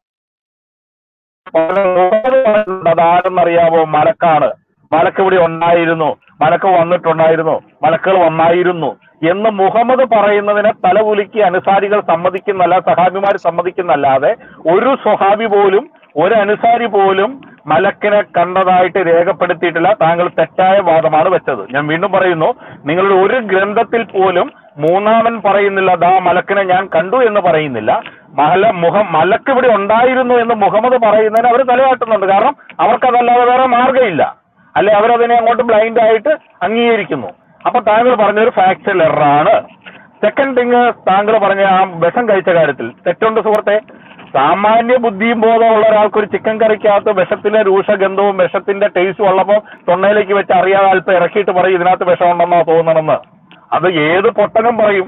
അതാരെന്നറിയാമോ മലക്കാണ് മലക്ക് ഇവിടെ ഉണ്ടായിരുന്നു മലക്ക് വന്നിട്ടുണ്ടായിരുന്നു മലക്കുകൾ വന്നായിരുന്നു എന്ന് മുഹമ്മദ് പറയുന്നതിനെ തലകുലുക്കി അനുസാരികൾ സമ്മതിക്കുന്നല്ല സഹാബിമാർ സമ്മതിക്കുന്നല്ലാതെ ഒരു സ്വഹാബി പോലും ഒരു അനുസാരി പോലും മലക്കിനെ കണ്ടതായിട്ട് രേഖപ്പെടുത്തിയിട്ടില്ല താങ്കൾ തെറ്റായ വാദമാണ് വെച്ചത് ഞാൻ വീണ്ടും പറയുന്നു നിങ്ങളുടെ ഒരു ഗ്രന്ഥത്തിൽ പോലും മൂന്നാമൻ പറയുന്നില്ല ദാ മലക്കിനെ ഞാൻ കണ്ടു എന്ന് പറയുന്നില്ല മല മുഖം മലക്ക് ഇവിടെ ഉണ്ടായിരുന്നു എന്ന് മുഹമ്മദ് പറയുന്നതിന് അവർ തലയാട്ടുന്നുണ്ട് കാരണം അവർക്കതല്ലാതെ വേറെ മാർഗ്ഗമില്ല അല്ലെ അവരതിനെ അങ്ങോട്ട് ബ്ലൈൻഡ് ആയിട്ട് അംഗീകരിക്കുന്നു അപ്പൊ താങ്കൾ പറഞ്ഞൊരു ഫാക്ച്വൽ എററാണ് സെക്കൻഡ് തിങ് താങ്കൾ പറഞ്ഞ ആ വിഷം കഴിച്ച കാര്യത്തിൽ തെറ്റുണ്ട് സുഹൃത്തെ സാമാന്യ ബുദ്ധിയും ബോധമുള്ള ഒരാൾക്ക് ഒരു ചിക്കൻ കറിക്കകത്ത് വിഷത്തിന്റെ രൂക്ഷഗന്ധവും വിഷത്തിന്റെ ടേസ്റ്റും ഉള്ളപ്പോൾ തൊണ്ടയിലേക്ക് വെച്ച് അറിയാതെ അല്പം ഇറക്കിയിട്ട് പറയും ഇതിനകത്ത് വിഷമുണ്ടെന്നാ തോന്നണമെന്ന് അത് ഏത് പൊട്ടനും പറയും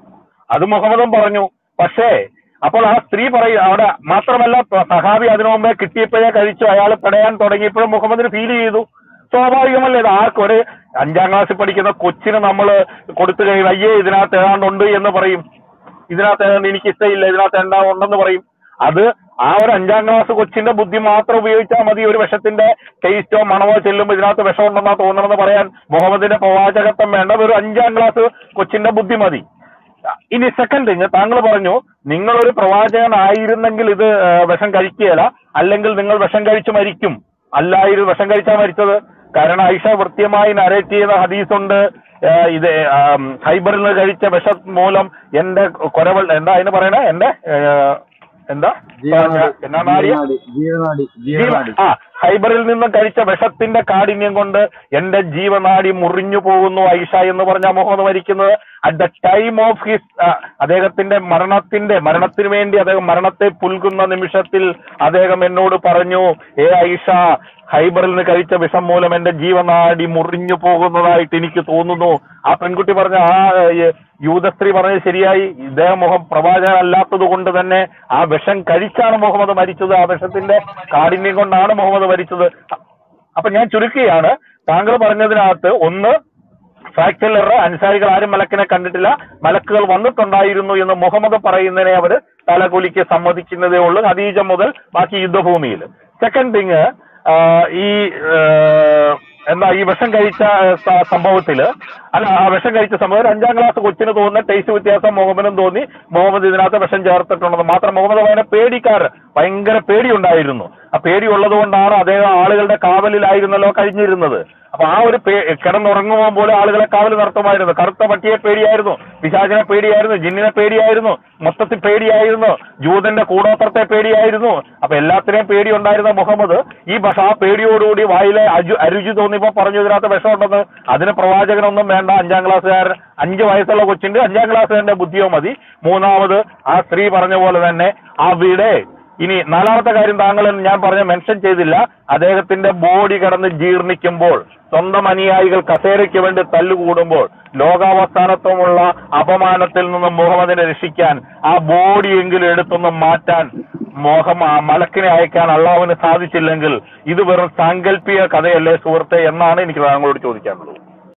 അത് മുഹമ്മദും പറഞ്ഞു പക്ഷേ അപ്പോൾ ആ സ്ത്രീ പറയും അവിടെ മാത്രമല്ല പ- സഹാബി അതിനു മുമ്പേ കിട്ടിയപ്പോഴേ കഴിച്ചു അയാൾ പിടയാൻ തുടങ്ങിയപ്പോഴും മുഹമ്മദിന് ഫീൽ ചെയ്തു സ്വാഭാവികമല്ലേ ഇത് ആർക്കും ഒരു അഞ്ചാം ക്ലാസ്സിൽ പഠിക്കുന്ന കൊച്ചിന് നമ്മൾ കൊടുത്തു കഴിയും അയ്യേ ഇതിനകത്ത് ഏതാണ്ടുണ്ട് എന്ന് പറയും ഇതിനകത്ത് ഏതാണ്ട് എനിക്ക് ഇഷ്ടമില്ല ഇതിനകത്ത് എന്താ ഉണ്ടെന്ന് പറയും അത് ആ ഒരു അഞ്ചാം ക്ലാസ് കൊച്ചിന്റെ ബുദ്ധി മാത്രം ഉപയോഗിച്ചാൽ മതി ഒരു വിഷത്തിന്റെ ടേസ്റ്റോ മണമോ ചെല്ലുമ്പോൾ ഇതിനകത്ത് വിഷമുണ്ടെന്നാ തോന്നണമെന്ന് പറയാൻ മുഹമ്മദിന്റെ പ്രവാചകത്വം വേണ്ട ഒരു അഞ്ചാം ക്ലാസ് കൊച്ചിന്റെ ബുദ്ധി മതി ഇനി സെക്കൻഡ് തിങ് താങ്കൾ പറഞ്ഞു നിങ്ങൾ ഒരു പ്രവാചകനായിരുന്നെങ്കിൽ ഇത് ആ, വിഷം കഴിക്കുകയില്ല അല്ലെങ്കിൽ നിങ്ങൾ വിഷം കഴിച്ച് മരിക്കും അല്ലായിരുന്നു വിഷം കഴിച്ചാ മരിച്ചത് കാരണം ഐഷ കൃത്യമായി നരേറ്റ് ചെയ്ത ഹദീസുണ്ട് ആ, ഇത് ആം, ഹൈബറിൽ നിന്ന് കഴിച്ച വിഷം മൂലം എന്റെ കൊരവൾ എന്താ അതിന് പറയണേ എന്റെ ആ, എന്താ ജീവനാടി എന്നാ നാടിയ ജീവനാടി ജീവനാടി ജീവ ജീവനാടി ആ ഹൈബറിൽ നിന്നും കഴിച്ച വിഷത്തിന്റെ കാഠിന്യം കൊണ്ട് എന്റെ ജീവനാടി മുറിഞ്ഞു പോകുന്നു ഐഷ എന്ന് പറഞ്ഞ മുഹമ്മദ് മരിക്കുന്നത് at the time of his അദ്ദേഹത്തിന്റെ മരണത്തിന്റെ മരണത്തിന് വേണ്ടി അദ്ദേഹം മരണത്തെ പുൽകുന്ന നിമിഷത്തിൽ അദ്ദേഹം എന്നോട് പറഞ്ഞു ഏ ഐഷ ഹൈബറിൽ നിന്ന് കഴിച്ച വിഷം മൂലം എന്റെ ജീവനാടി മുറിഞ്ഞു പോകുന്നതായിട്ട് എനിക്ക് തോന്നുന്നു ആ പെൺകുട്ടി പറഞ്ഞ ആ ഏ, യൂതസ്ത്രീ പറഞ്ഞത് ശരിയായി ഇദ്ദേഹം മുഖം പ്രവാചകനല്ലാത്തത് കൊണ്ട് തന്നെ ആ വിഷം കഴിച്ചാണ് മുഹമ്മദ് മരിച്ചത് ആ വിഷത്തിന്റെ കാഠിന്യം കൊണ്ടാണ് മുഹമ്മദ് മരിച്ചത് അപ്പൊ ഞാൻ ചുരുക്കുകയാണ് താങ്കൾ പറഞ്ഞതിനകത്ത് ഒന്ന് ഫാക്ച്വൽ എറർ അൻസാരികൾ ആരും മലക്കിനെ കണ്ടിട്ടില്ല മലക്കുകൾ വന്നിട്ടുണ്ടായിരുന്നു എന്ന് മുഹമ്മദ് പറയുന്നതിനെ അവർ തലകുലിക്ക് സമ്മതിക്കുന്നതേ ഉള്ളൂ ഖദീജ മുതൽ ബാക്കി യുദ്ധഭൂമിയിൽ സെക്കൻഡ് തിങ് ഈ ആ, എന്താ ഈ വിഷം കഴിച്ച ആ, സ- സംഭവത്തില് അല്ല ആ വിഷം കഴിച്ച സംഭവം ഒരു അഞ്ചാം ക്ലാസ് കൊച്ചിന് തോന്നുന്ന ടേസ്റ്റ് വ്യത്യാസം മുഹമ്മദിനും തോന്നി മുഹമ്മദ് ഇതിനകത്ത് വിഷം ചേർത്തിട്ടുണ്ടെന്ന് മാത്രം മുഹമ്മദ് ഭയങ്കര പേടിക്കാർ ഭയങ്കര പേടിയുണ്ടായിരുന്നു ആ പേടി ഉള്ളത് കൊണ്ടാണ് അദ്ദേഹം ആളുകളുടെ കാവലിലായിരുന്നല്ലോ കഴിഞ്ഞിരുന്നത് അപ്പൊ ആ ഒരു പേ- കിടന്നുറങ്ങുമ്പോൾ പോലും ആളുകളെ കാവൽ നടത്തുമായിരുന്നു കറുത്ത പട്ടിയെ പേടിയായിരുന്നു പിശാചിനെ പേടിയായിരുന്നു ജിന്നിനെ പേടിയായിരുന്നു മൊത്തത്തിൽ പേടിയായിരുന്നു ജൂതന്റെ കൂടോത്രത്തെ പേടിയായിരുന്നു അപ്പൊ എല്ലാത്തിനെയും പേടി ഉണ്ടായിരുന്ന മുഹമ്മദ് ഈ ഭാഷ ആ പേടിയോടുകൂടി വായിലെ അജു അരുചി തോന്നിയപ്പോ പറഞ്ഞു ഇതിനകത്ത് വിഷമുണ്ടെന്ന് അതിന് പ്രവാചകനൊന്നും വേണ്ട അഞ്ചാം ക്ലാസ്സുകാരൻ അഞ്ച് വയസ്സുള്ള കൊച്ചിന്റെ അഞ്ചാം ക്ലാസ്സുകാരന്റെ ബുദ്ധിയോ മതി മൂന്നാമത് ആ സ്ത്രീ പറഞ്ഞ പോലെ തന്നെ അവിടെ ഇനി നാലാമത്തെ കാര്യം താങ്കൾ ഞാൻ പറഞ്ഞ മെൻഷൻ ചെയ്തില്ല അദ്ദേഹത്തിന്റെ ബോഡി കിടന്ന് ജീർണിക്കുമ്പോൾ സ്വന്തം അനുയായികൾ കസേരയ്ക്ക് വേണ്ടി തല്ലുകൂടുമ്പോൾ ലോകാവസാനത്വമുള്ള അപമാനത്തിൽ നിന്നും മുഹമ്മദിനെ രക്ഷിക്കാൻ ആ ബോഡിയെങ്കിലും എടുത്തൊന്ന് മാറ്റാൻ മോഹം ആ മലക്കിനെ അയക്കാൻ അള്ളാഹുവിന് സാധിച്ചില്ലെങ്കിൽ ഇത് വെറും സാങ്കല്പിക കഥയല്ലേ സുഹൃത്തെ എന്നാണ് എനിക്ക് താങ്കളോട് ചോദിക്കാനുള്ളത്